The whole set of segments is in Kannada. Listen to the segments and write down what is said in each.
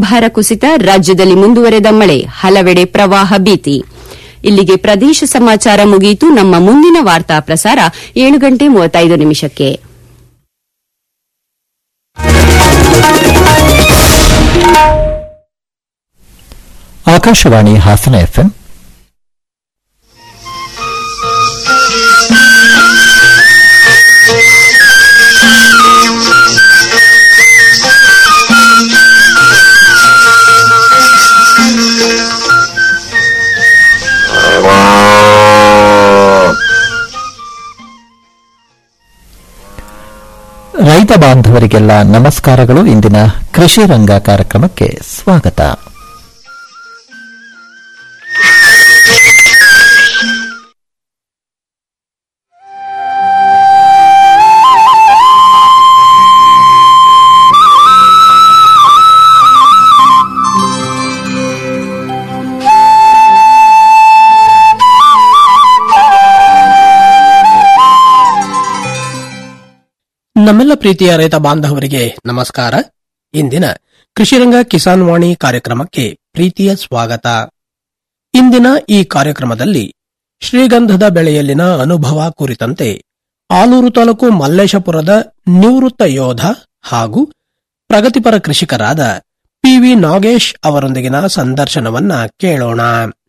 ವಾಯುಭಾರ ಕುಸಿತ ರಾಜ್ಯದಲ್ಲಿ ಮುಂದುವರೆದ ಮಳೆ ಹಲವೆಡೆ ಪ್ರವಾಹ ಭೀತಿ ಇಲ್ಲಿಗೆ ಪ್ರದೇಶ ಸಮಾಚಾರ ಮುಗಿಯಿತು ನಮ್ಮ ಮುಂದಿನ ವಾರ್ತಾ ಪ್ರಸಾರ ಏಳು ಗಂಟೆ ಮೂವತ್ತೈದು ನಿಮಿಷಕ್ಕೆ ಆಕಾಶವಾಣಿ ಹಾಸನ ಎಫ್ಎಂ ರೈತ ಬಾಂಧವರಿಗೆಲ್ಲ ನಮಸ್ಕಾರಗಳು ಇಂದಿನ ಕೃಷಿ ರಂಗ ಕಾರ್ಯಕ್ರಮಕ್ಕೆ ಸ್ವಾಗತ ನಮ್ಮೆಲ್ಲ ಪ್ರೀತಿಯ ರೈತ ಬಾಂಧವರಿಗೆ ನಮಸ್ಕಾರ ಇಂದಿನ ಕೃಷಿರಂಗ ಕಿಸಾನ್ ವಾಣಿ ಕಾರ್ಯಕ್ರಮಕ್ಕೆ ಪ್ರೀತಿಯ ಸ್ವಾಗತ ಇಂದಿನ ಈ ಕಾರ್ಯಕ್ರಮದಲ್ಲಿ ಶ್ರೀಗಂಧದ ಬೆಳೆಯಲ್ಲಿನ ಅನುಭವ ಕುರಿತಂತೆ ಆಲೂರು ತಾಲೂಕು ಮಲ್ಲೇಶಪುರದ ನಿವೃತ್ತ ಯೋಧ ಹಾಗೂ ಪ್ರಗತಿಪರ ಕೃಷಿಕರಾದ ಪಿವಿ ನಾಗೇಶ್ ಅವರೊಂದಿಗಿನ ಸಂದರ್ಶನವನ್ನ ಕೇಳೋಣ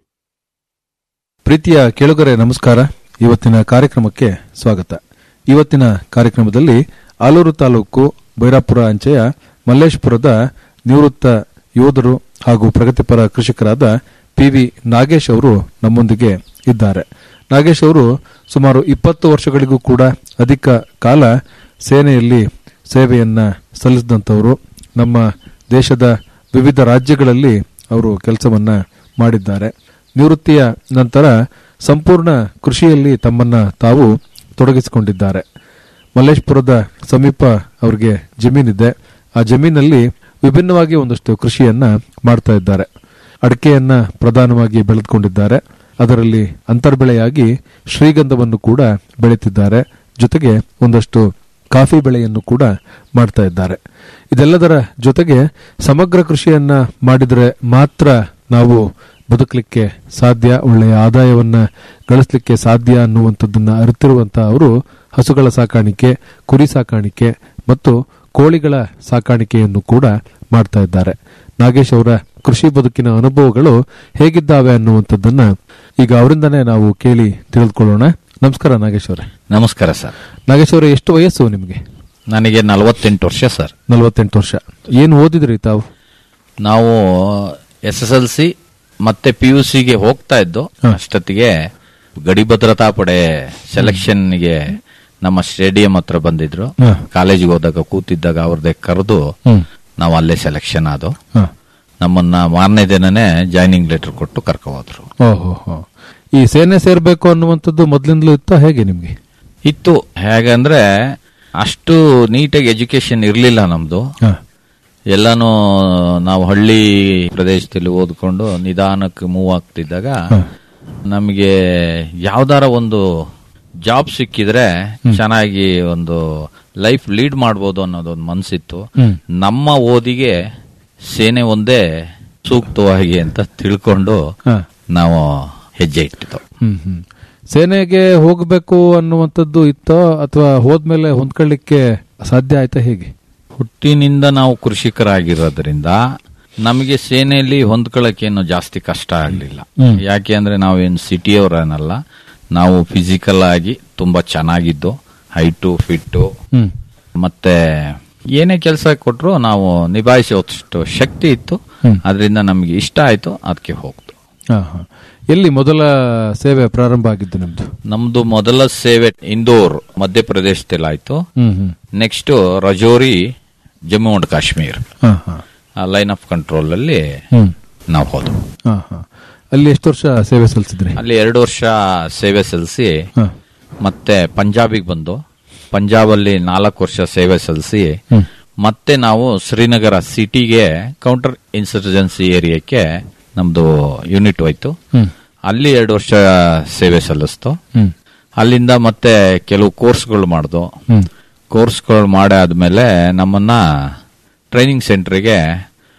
ಪ್ರೀತಿಯ ಕೇಳುಗರೆ ನಮಸ್ಕಾರ ಇವತ್ತಿನ ಕಾರ್ಯಕ್ರಮಕ್ಕೆ ಸ್ವಾಗತ ಇವತ್ತಿನ ಕಾರ್ಯಕ್ರಮದಲ್ಲಿ ಆಲೂರು ತಾಲೂಕು ಬೈರಾಪುರ ಅಂಚೆಯ ಮಲ್ಲೇಶ್ಪುರದ ನಿವೃತ್ತ ಯೋಧರು ಹಾಗೂ ಪ್ರಗತಿಪರ ಕೃಷಿಕರಾದ ಪಿವಿ ನಾಗೇಶ್ ಅವರು ನಮ್ಮೊಂದಿಗೆ ಇದ್ದಾರೆ ನಾಗೇಶ್ ಅವರು ಸುಮಾರು ಇಪ್ಪತ್ತು ವರ್ಷಗಳಿಗೂ ಕೂಡ ಅಧಿಕ ಕಾಲ ಸೇನೆಯಲ್ಲಿ ಸೇವೆಯನ್ನ ಸಲ್ಲಿಸಿದಂಥವರು ನಮ್ಮ ದೇಶದ ವಿವಿಧ ರಾಜ್ಯಗಳಲ್ಲಿ ಅವರು ಕೆಲಸವನ್ನ ಮಾಡಿದ್ದಾರೆ ನಿವೃತ್ತಿಯ ನಂತರ ಸಂಪೂರ್ಣ ಕೃಷಿಯಲ್ಲಿ ತಮ್ಮನ್ನ ತಾವು ತೊಡಗಿಸಿಕೊಂಡಿದ್ದಾರೆ ಮಲ್ಲೇಶ್ಪುರದ ಸಮೀಪ ಅವರಿಗೆ ಜಮೀನಿದೆ ಆ ಜಮೀನಲ್ಲಿ ವಿಭಿನ್ನವಾಗಿ ಒಂದಷ್ಟು ಕೃಷಿಯನ್ನ ಮಾಡ್ತಾ ಇದ್ದಾರೆ ಅಡಿಕೆಯನ್ನ ಪ್ರಧಾನವಾಗಿ ಬೆಳೆದುಕೊಂಡಿದ್ದಾರೆ ಅದರಲ್ಲಿ ಅಂತರ್ಬೆಳೆಯಾಗಿ ಶ್ರೀಗಂಧವನ್ನು ಕೂಡ ಬೆಳೆತಿದ್ದಾರೆ ಜೊತೆಗೆ ಒಂದಷ್ಟು ಕಾಫಿ ಬೆಳೆಯನ್ನು ಕೂಡ ಮಾಡ್ತಾ ಇದ್ದಾರೆ ಇದೆಲ್ಲದರ ಜೊತೆಗೆ ಸಮಗ್ರ ಕೃಷಿಯನ್ನ ಮಾಡಿದರೆ ಮಾತ್ರ ನಾವು ಬದುಕಲಿಕ್ಕೆ ಸಾಧ್ಯ ಒಳ್ಳೆಯ ಆದಾಯವನ್ನ ಗಳಿಸಲಿಕ್ಕೆ ಸಾಧ್ಯ ಅನ್ನುವಂಥದ್ದನ್ನ ಅರಿತಿರುವಂತಹ ಅವರು ಹಸುಗಳ ಸಾಕಾಣಿಕೆ ಕುರಿ ಸಾಕಾಣಿಕೆ ಮತ್ತು ಕೋಳಿಗಳ ಸಾಕಾಣಿಕೆಯನ್ನು ಕೂಡ ಮಾಡ್ತಾ ಇದ್ದಾರೆ ನಾಗೇಶ್ ಅವರ ಕೃಷಿ ಬದುಕಿನ ಅನುಭವಗಳು ಹೇಗಿದ್ದಾವೆ ಅನ್ನುವಂಥದ್ದನ್ನ ಈಗ ಅವರಿಂದನೇ ನಾವು ಕೇಳಿ ತಿಳಿದುಕೊಳ್ಳೋಣ ನಮಸ್ಕಾರ ನಾಗೇಶ್ ಅವರೇ ನಮಸ್ಕಾರ ಸರ್ ನಾಗೇಶ್ ಅವರೇ ಎಷ್ಟು ವಯಸ್ಸು ನಿಮಗೆ ನನಗೆ ನಲವತ್ತೆಂಟು ವರ್ಷ ಸರ್ ನಲವತ್ತೆಂಟು ವರ್ಷ ಏನು ಓದಿದ್ರಿ ತಾವು ನಾವು ಎಸ್ ಎಸ್ ಎಲ್ ಸಿ ಮತ್ತೆ ಪಿ ಯು ಸಿಗೆ ಹೋಗ್ತಾ ಇದ್ದು ಅಷ್ಟೊತ್ತಿಗೆ ಗಡಿ ಭದ್ರತಾ ಪಡೆ ಸೆಲೆಕ್ಷನ್ಗೆ ನಮ್ಮ ಸ್ಟೇಡಿಯಂ ಹತ್ರ ಬಂದಿದ್ರು ಹ. ಕಾಲೇಜಿಗೆ ಹೋದಾಗ ಕೂತಿದ್ದಾಗ ಅವ್ರದ್ದೇ ಕರೆದು ಹ್ಮ್ ನಾವು ಅಲ್ಲೇ ಸೆಲೆಕ್ಷನ್ ಆದೋ ಹ. ನಮ್ಮನ್ನ ಮಾರನೇ ದಿನನೇ ಜಾಯ್ನಿಂಗ್ ಲೆಟರ್ ಕೊಟ್ಟು ಕರ್ಕೊ ಹೋದ್ರು ಓಹೋ ಹೋ. ಈ ಸೇನೆ ಸೇರ್ಬೇಕು ಅನ್ನುವಂಥದ್ದು ಮೊದ್ಲಿಂದಲೂ ಇತ್ತ ಹೇಗೆ ನಿಮ್ಗೆ ಇತ್ತು ಹೇಗಂದ್ರೆ ಅಷ್ಟು ನೀಟಾಗಿ ಎಜುಕೇಶನ್ ಇರಲಿಲ್ಲ ನಮ್ದು ಹ. ಎಲ್ಲಾನು ನಾವು ಹಳ್ಳಿ ಪ್ರದೇಶದಲ್ಲಿ ಓದ್ಕೊಂಡು ನಿಧಾನಕ್ಕೆ ಮೂವ್ ಆಗ್ತಿದ್ದಾಗ ನಮಗೆ ಯಾವ್ದಾರ ಒಂದು ಜಾಬ್ ಸಿಕ್ಕಿದ್ರೆ ಚೆನ್ನಾಗಿ ಒಂದು ಲೈಫ್ ಲೀಡ್ ಮಾಡ್ಬೋದು ಅನ್ನೋದೊಂದು ಮನ್ಸಿತ್ತು ಹ್ಮ್. ನಮ್ಮ ಓದಿಗೆ ಸೇನೆ ಒಂದೇ ಸೂಕ್ತವಾಗಿ ಅಂತ ತಿಳ್ಕೊಂಡು ಹ. ನಾವು ಹೆಜ್ಜೆ ಇಟ್ಟಿದ್ದು ಹ್ಮ್ ಹ್ಮ್ ಸೇನೆಗೆ ಹೋಗ್ಬೇಕು ಅನ್ನುವಂಥದ್ದು ಇತ್ತೋ ಅಥವಾ ಹೋದ್ಮೇಲೆ ಹೊಂದ್ಕೊಳ್ಳಿಕ್ಕೆ ಸಾಧ್ಯ ಆಯ್ತಾ ಹೇಗೆ ಹುಟ್ಟಿನಿಂದ ನಾವು ಕೃಷಿಕರಾಗಿರೋದ್ರಿಂದ ನಮಗೆ ಸೇನೆಯಲ್ಲಿ ಹೊಂದ್ಕೊಳ್ಳೋಕೇನು ಜಾಸ್ತಿ ಕಷ್ಟ ಆಗಲಿಲ್ಲ ಹ್ಮ್. ಯಾಕೆ ಅಂದ್ರೆ ನಾವೇನು ಸಿಟಿಯವರನ್ನಲ್ಲ ನಾವು ಫಿಸಿಕಲ್ ಆಗಿ ತುಂಬಾ ಚೆನ್ನಾಗಿದ್ದು ಹೈಟು ಫಿಟ್ಟು ಹ್ಮ್ ಮತ್ತೆ ಏನೇ ಕೆಲಸ ಕೊಟ್ರು ನಾವು ನಿಭಾಯಿಸೋಷ್ಟು ಶಕ್ತಿ ಇತ್ತು ಹ್ಮ್. ಅದರಿಂದ ನಮಗೆ ಇಷ್ಟ ಆಯ್ತು ಅದಕ್ಕೆ ಹೋಗ್ತು ಹ, ಹ. ಎಲ್ಲಿ ಮೊದಲ ಸೇವೆ ಪ್ರಾರಂಭ ಆಗಿದ್ದು ನಿಮ್ದು ನಮ್ದು ಮೊದಲ ಸೇವೆ ಇಂದೋರ್ ಮಧ್ಯಪ್ರದೇಶದಲ್ಲಿ ಆಯ್ತು hmm hmm next Rajouri Jammu and Kashmir ಹ, ಹ. ಲೈನ್ ಆಫ್ ಕಂಟ್ರೋಲ್ ಅಲ್ಲಿ ಹ್ಮ್ ನಾವು ಹೋದ್ವು ಹ, ಹ. ಅಲ್ಲಿ ಎಷ್ಟು ವರ್ಷ ಸೇವೆ ಸಲ್ಲಿಸಿದ್ರಿ ಅಲ್ಲಿ ಎರಡು ವರ್ಷ ಸೇವೆ ಸಲ್ಲಿಸಿ ಹ. ಮತ್ತೆ ಪಂಜಾಬಿಗೆ ಬಂದು ಪಂಜಾಬಲ್ಲಿ ನಾಲ್ಕು ವರ್ಷ ಸೇವೆ ಸಲ್ಲಿಸಿ ಹ್ಮ್. ಮತ್ತೆ ನಾವು ಶ್ರೀನಗರ ಸಿಟಿಗೆ ಕೌಂಟರ್ ಇನ್ಸರ್ಜೆನ್ಸಿ ಏರಿಯಾಕ್ಕೆ ನಮ್ದು ಯೂನಿಟ್ ಹೋಯ್ತು ಹ್ಮ್ ಅಲ್ಲಿ ಎರಡು ವರ್ಷ ಸೇವೆ ಸಲ್ಲಿಸ್ತು ಹ್ಮ್ ಅಲ್ಲಿಂದ ಮತ್ತೆ ಕೆಲವು ಕೋರ್ಸ್ಗಳು ಮಾಡ್ದು ಹ್ಮ್ ಕೋರ್ಸ್ಗಳು ಮಾಡಾದ್ಮೇಲೆ ನಮ್ಮನ್ನ ಟ್ರೈನಿಂಗ್ ಸೆಂಟರ್ಗೆ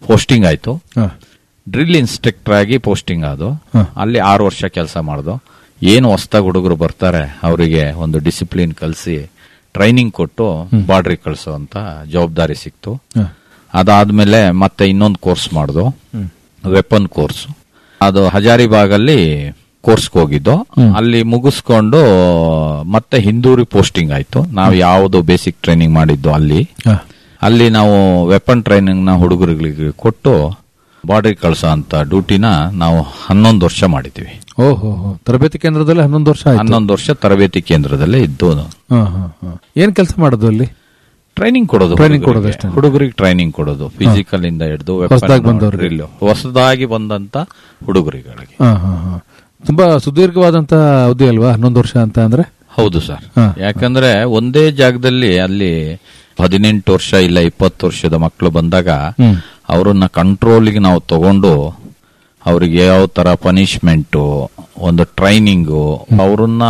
ಪೋಸ್ಟಿಂಗ್ ಆಯ್ತು ಹ. ಡ್ರಿಲ್ ಇನ್ಸ್ಟ್ರಕ್ಟರ್ ಆಗಿ ಪೋಸ್ಟಿಂಗ್ ಅದು ಹ. ಅಲ್ಲಿ ಆರು ವರ್ಷ ಕೆಲಸ ಮಾಡ್ದು ಏನು ಹೊಸ್ದಾಗಿ ಹುಡುಗರು ಬರ್ತಾರೆ ಅವರಿಗೆ ಒಂದು ಡಿಸಿಪ್ಲಿನ್ ಕಲಿಸಿ ಟ್ರೈನಿಂಗ್ ಕೊಟ್ಟು ಬಾರ್ಡ್ರಿಗೆ ಕಳಿಸುವಂತ ಜವಾಬ್ದಾರಿ ಸಿಕ್ತು ಹ. ಅದಾದ್ಮೇಲೆ ಮತ್ತೆ ಇನ್ನೊಂದು ಕೋರ್ಸ್ ಮಾಡ್ದು ವೆಪನ್ ಕೋರ್ಸ್ ಅದು ಹಜಾರಿಬಾಗಲ್ಲಿ ಕೋರ್ಸ್ಗೆ ಹೋಗಿದ್ದು ಅಲ್ಲಿ ಮುಗಿಸ್ಕೊಂಡು ಮತ್ತೆ ಹಿಂದೂರಿ ಪೋಸ್ಟಿಂಗ್ ಆಯ್ತು ನಾವು ಯಾವುದು ಬೇಸಿಕ್ ಟ್ರೈನಿಂಗ್ ಮಾಡಿದ್ದು ಅಲ್ಲಿ ಹ. ಅಲ್ಲಿ ನಾವು ವೆಪನ್ ಟ್ರೈನಿಂಗ್ ನ ಹುಡುಗರುಗಳಿಗೆ ಕೊಟ್ಟು ಬಾರ್ಡರ್ ಕಳಿಸೋ ಅಂತ ಡ್ಯೂಟಿನ ನಾವು ಹನ್ನೊಂದು ವರ್ಷ ಮಾಡಿದ್ವಿ ಓಹೋ ಹೋ. ತರಬೇತಿ ಕೇಂದ್ರದಲ್ಲಿ ಹನ್ನೊಂದು ವರ್ಷ ಆಯ್ತು ಹನ್ನೊಂದು ವರ್ಷ ತರಬೇತಿ ಕೇಂದ್ರದಲ್ಲೇ ಇದ್ದು ಹ, ಹ, ಹ. ಏನ್ ಕೆಲಸ ಮಾಡೋದು ಅಲ್ಲಿ ಟ್ರೈನಿಂಗ್ ಕೊಡೋದು Training ಕೊಡೋದು ಹುಡುಗರಿಗೆ. ಅಷ್ಟೇ. ಹುಡುಗರಿಗೆ ಟ್ರೈನಿಂಗ್ ಕೊಡೋದು ಫಿಸಿಕಲ್ ಇಂದ ಹಿಡಿದು ಹೊಸ್ದಾಗಿ ಬಂದವ್ರಿಗೆ. ಹೊಸದಾಗಿ ಬಂದಂತ ಹುಡುಗರುಗಳಿಗೆ ಹ, ಹ, ಹ. ತುಂಬಾ ಸುದೀರ್ಘವಾದಂತ ಅವಧಿ ಅಲ್ವಾ ಹನ್ನೊಂದು ವರ್ಷ ಅಂತ ಅಂದ್ರೆ ಹೌದು ಸರ್ ಹಾ. ಯಾಕಂದ್ರೆ ಒಂದೇ ಜಾಗದಲ್ಲಿ ಅಲ್ಲಿ ಹದಿನೆಂಟು ವರ್ಷ ಇಲ್ಲ ಇಪ್ಪತ್ತು ವರ್ಷದ ಮಕ್ಕಳು ಬಂದಾಗ ಹ್ಮ್. ಅವರನ್ನ ಕಂಟ್ರೋಲ್ಗೆ ನಾವು ತಗೊಂಡು ಅವ್ರಿಗೆ ಯಾವ ತರ ಪನಿಷ್ಮೆಂಟ್ ಒಂದು ಟ್ರೈನಿಂಗು ಅವ್ರನ್ನ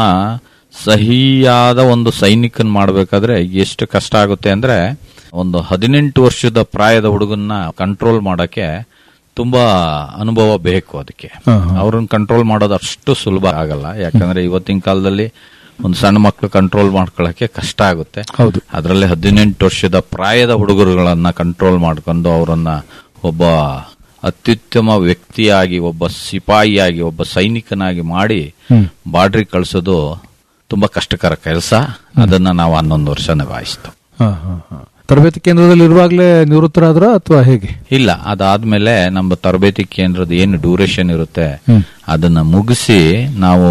ಸಹಿಯಾದ ಒಂದು ಸೈನಿಕನ್ ಮಾಡ್ಬೇಕಾದ್ರೆ ಎಷ್ಟು ಕಷ್ಟ ಆಗುತ್ತೆ ಅಂದ್ರೆ ಒಂದು ಹದಿನೆಂಟು ವರ್ಷದ ಪ್ರಾಯದ ಹುಡುಗನ್ನ ಕಂಟ್ರೋಲ್ ಮಾಡಕ್ಕೆ ತುಂಬಾ ಅನುಭವ ಬೇಕು ಅದಕ್ಕೆ ಹಾ, ಅವ್ರನ್ನ ಕಂಟ್ರೋಲ್ ಮಾಡೋದು ಅಷ್ಟು ಸುಲಭ ಆಗಲ್ಲ ಯಾಕಂದ್ರೆ ಇವತ್ತಿನ ಕಾಲದಲ್ಲಿ ಒಂದು ಸಣ್ಣ ಮಕ್ಕಳು ಕಂಟ್ರೋಲ್ ಮಾಡ್ಕೊಳ್ಳಕ್ಕೆ ಕಷ್ಟ ಆಗುತ್ತೆ ಹೌದು. ಅದರಲ್ಲಿ ಹದಿನೆಂಟು ವರ್ಷದ ಪ್ರಾಯದ ಹುಡುಗರುಗಳನ್ನ ಕಂಟ್ರೋಲ್ ಮಾಡ್ಕೊಂಡು ಅವರನ್ನ ಒಬ್ಬ ಅತ್ಯುತ್ತಮ ವ್ಯಕ್ತಿಯಾಗಿ ಒಬ್ಬ ಸಿಪಾಯಿಯಾಗಿ ಒಬ್ಬ ಸೈನಿಕನಾಗಿ ಮಾಡಿ ಹ್ಮ್. ಬಾರ್ಡ್ರಿಗೆ ಕಳಿಸೋದು ತುಂಬಾ ಕಷ್ಟಕರ ಕೆಲಸ ಅದನ್ನ ನಾವು ಹನ್ನೊಂದು ವರ್ಷ ನಿಭಾಯಿಸ್ತು ಹ, ಹ, ಹ. ತರಬೇತಿ ಕೇಂದ್ರದಲ್ಲಿ ಇರುವಾಗಲೇ ನಿವೃತ್ತರಾದ್ರ ಅಥವಾ ಹೇಗೆ ಇಲ್ಲ ಅದಾದ್ಮೇಲೆ ನಮ್ಮ ತರಬೇತಿ ಕೇಂದ್ರದ ಏನು ಡ್ಯೂರೇಷನ್ ಇರುತ್ತೆ ಹ್ಮ್. ಅದನ್ನ ಮುಗಿಸಿ ನಾವು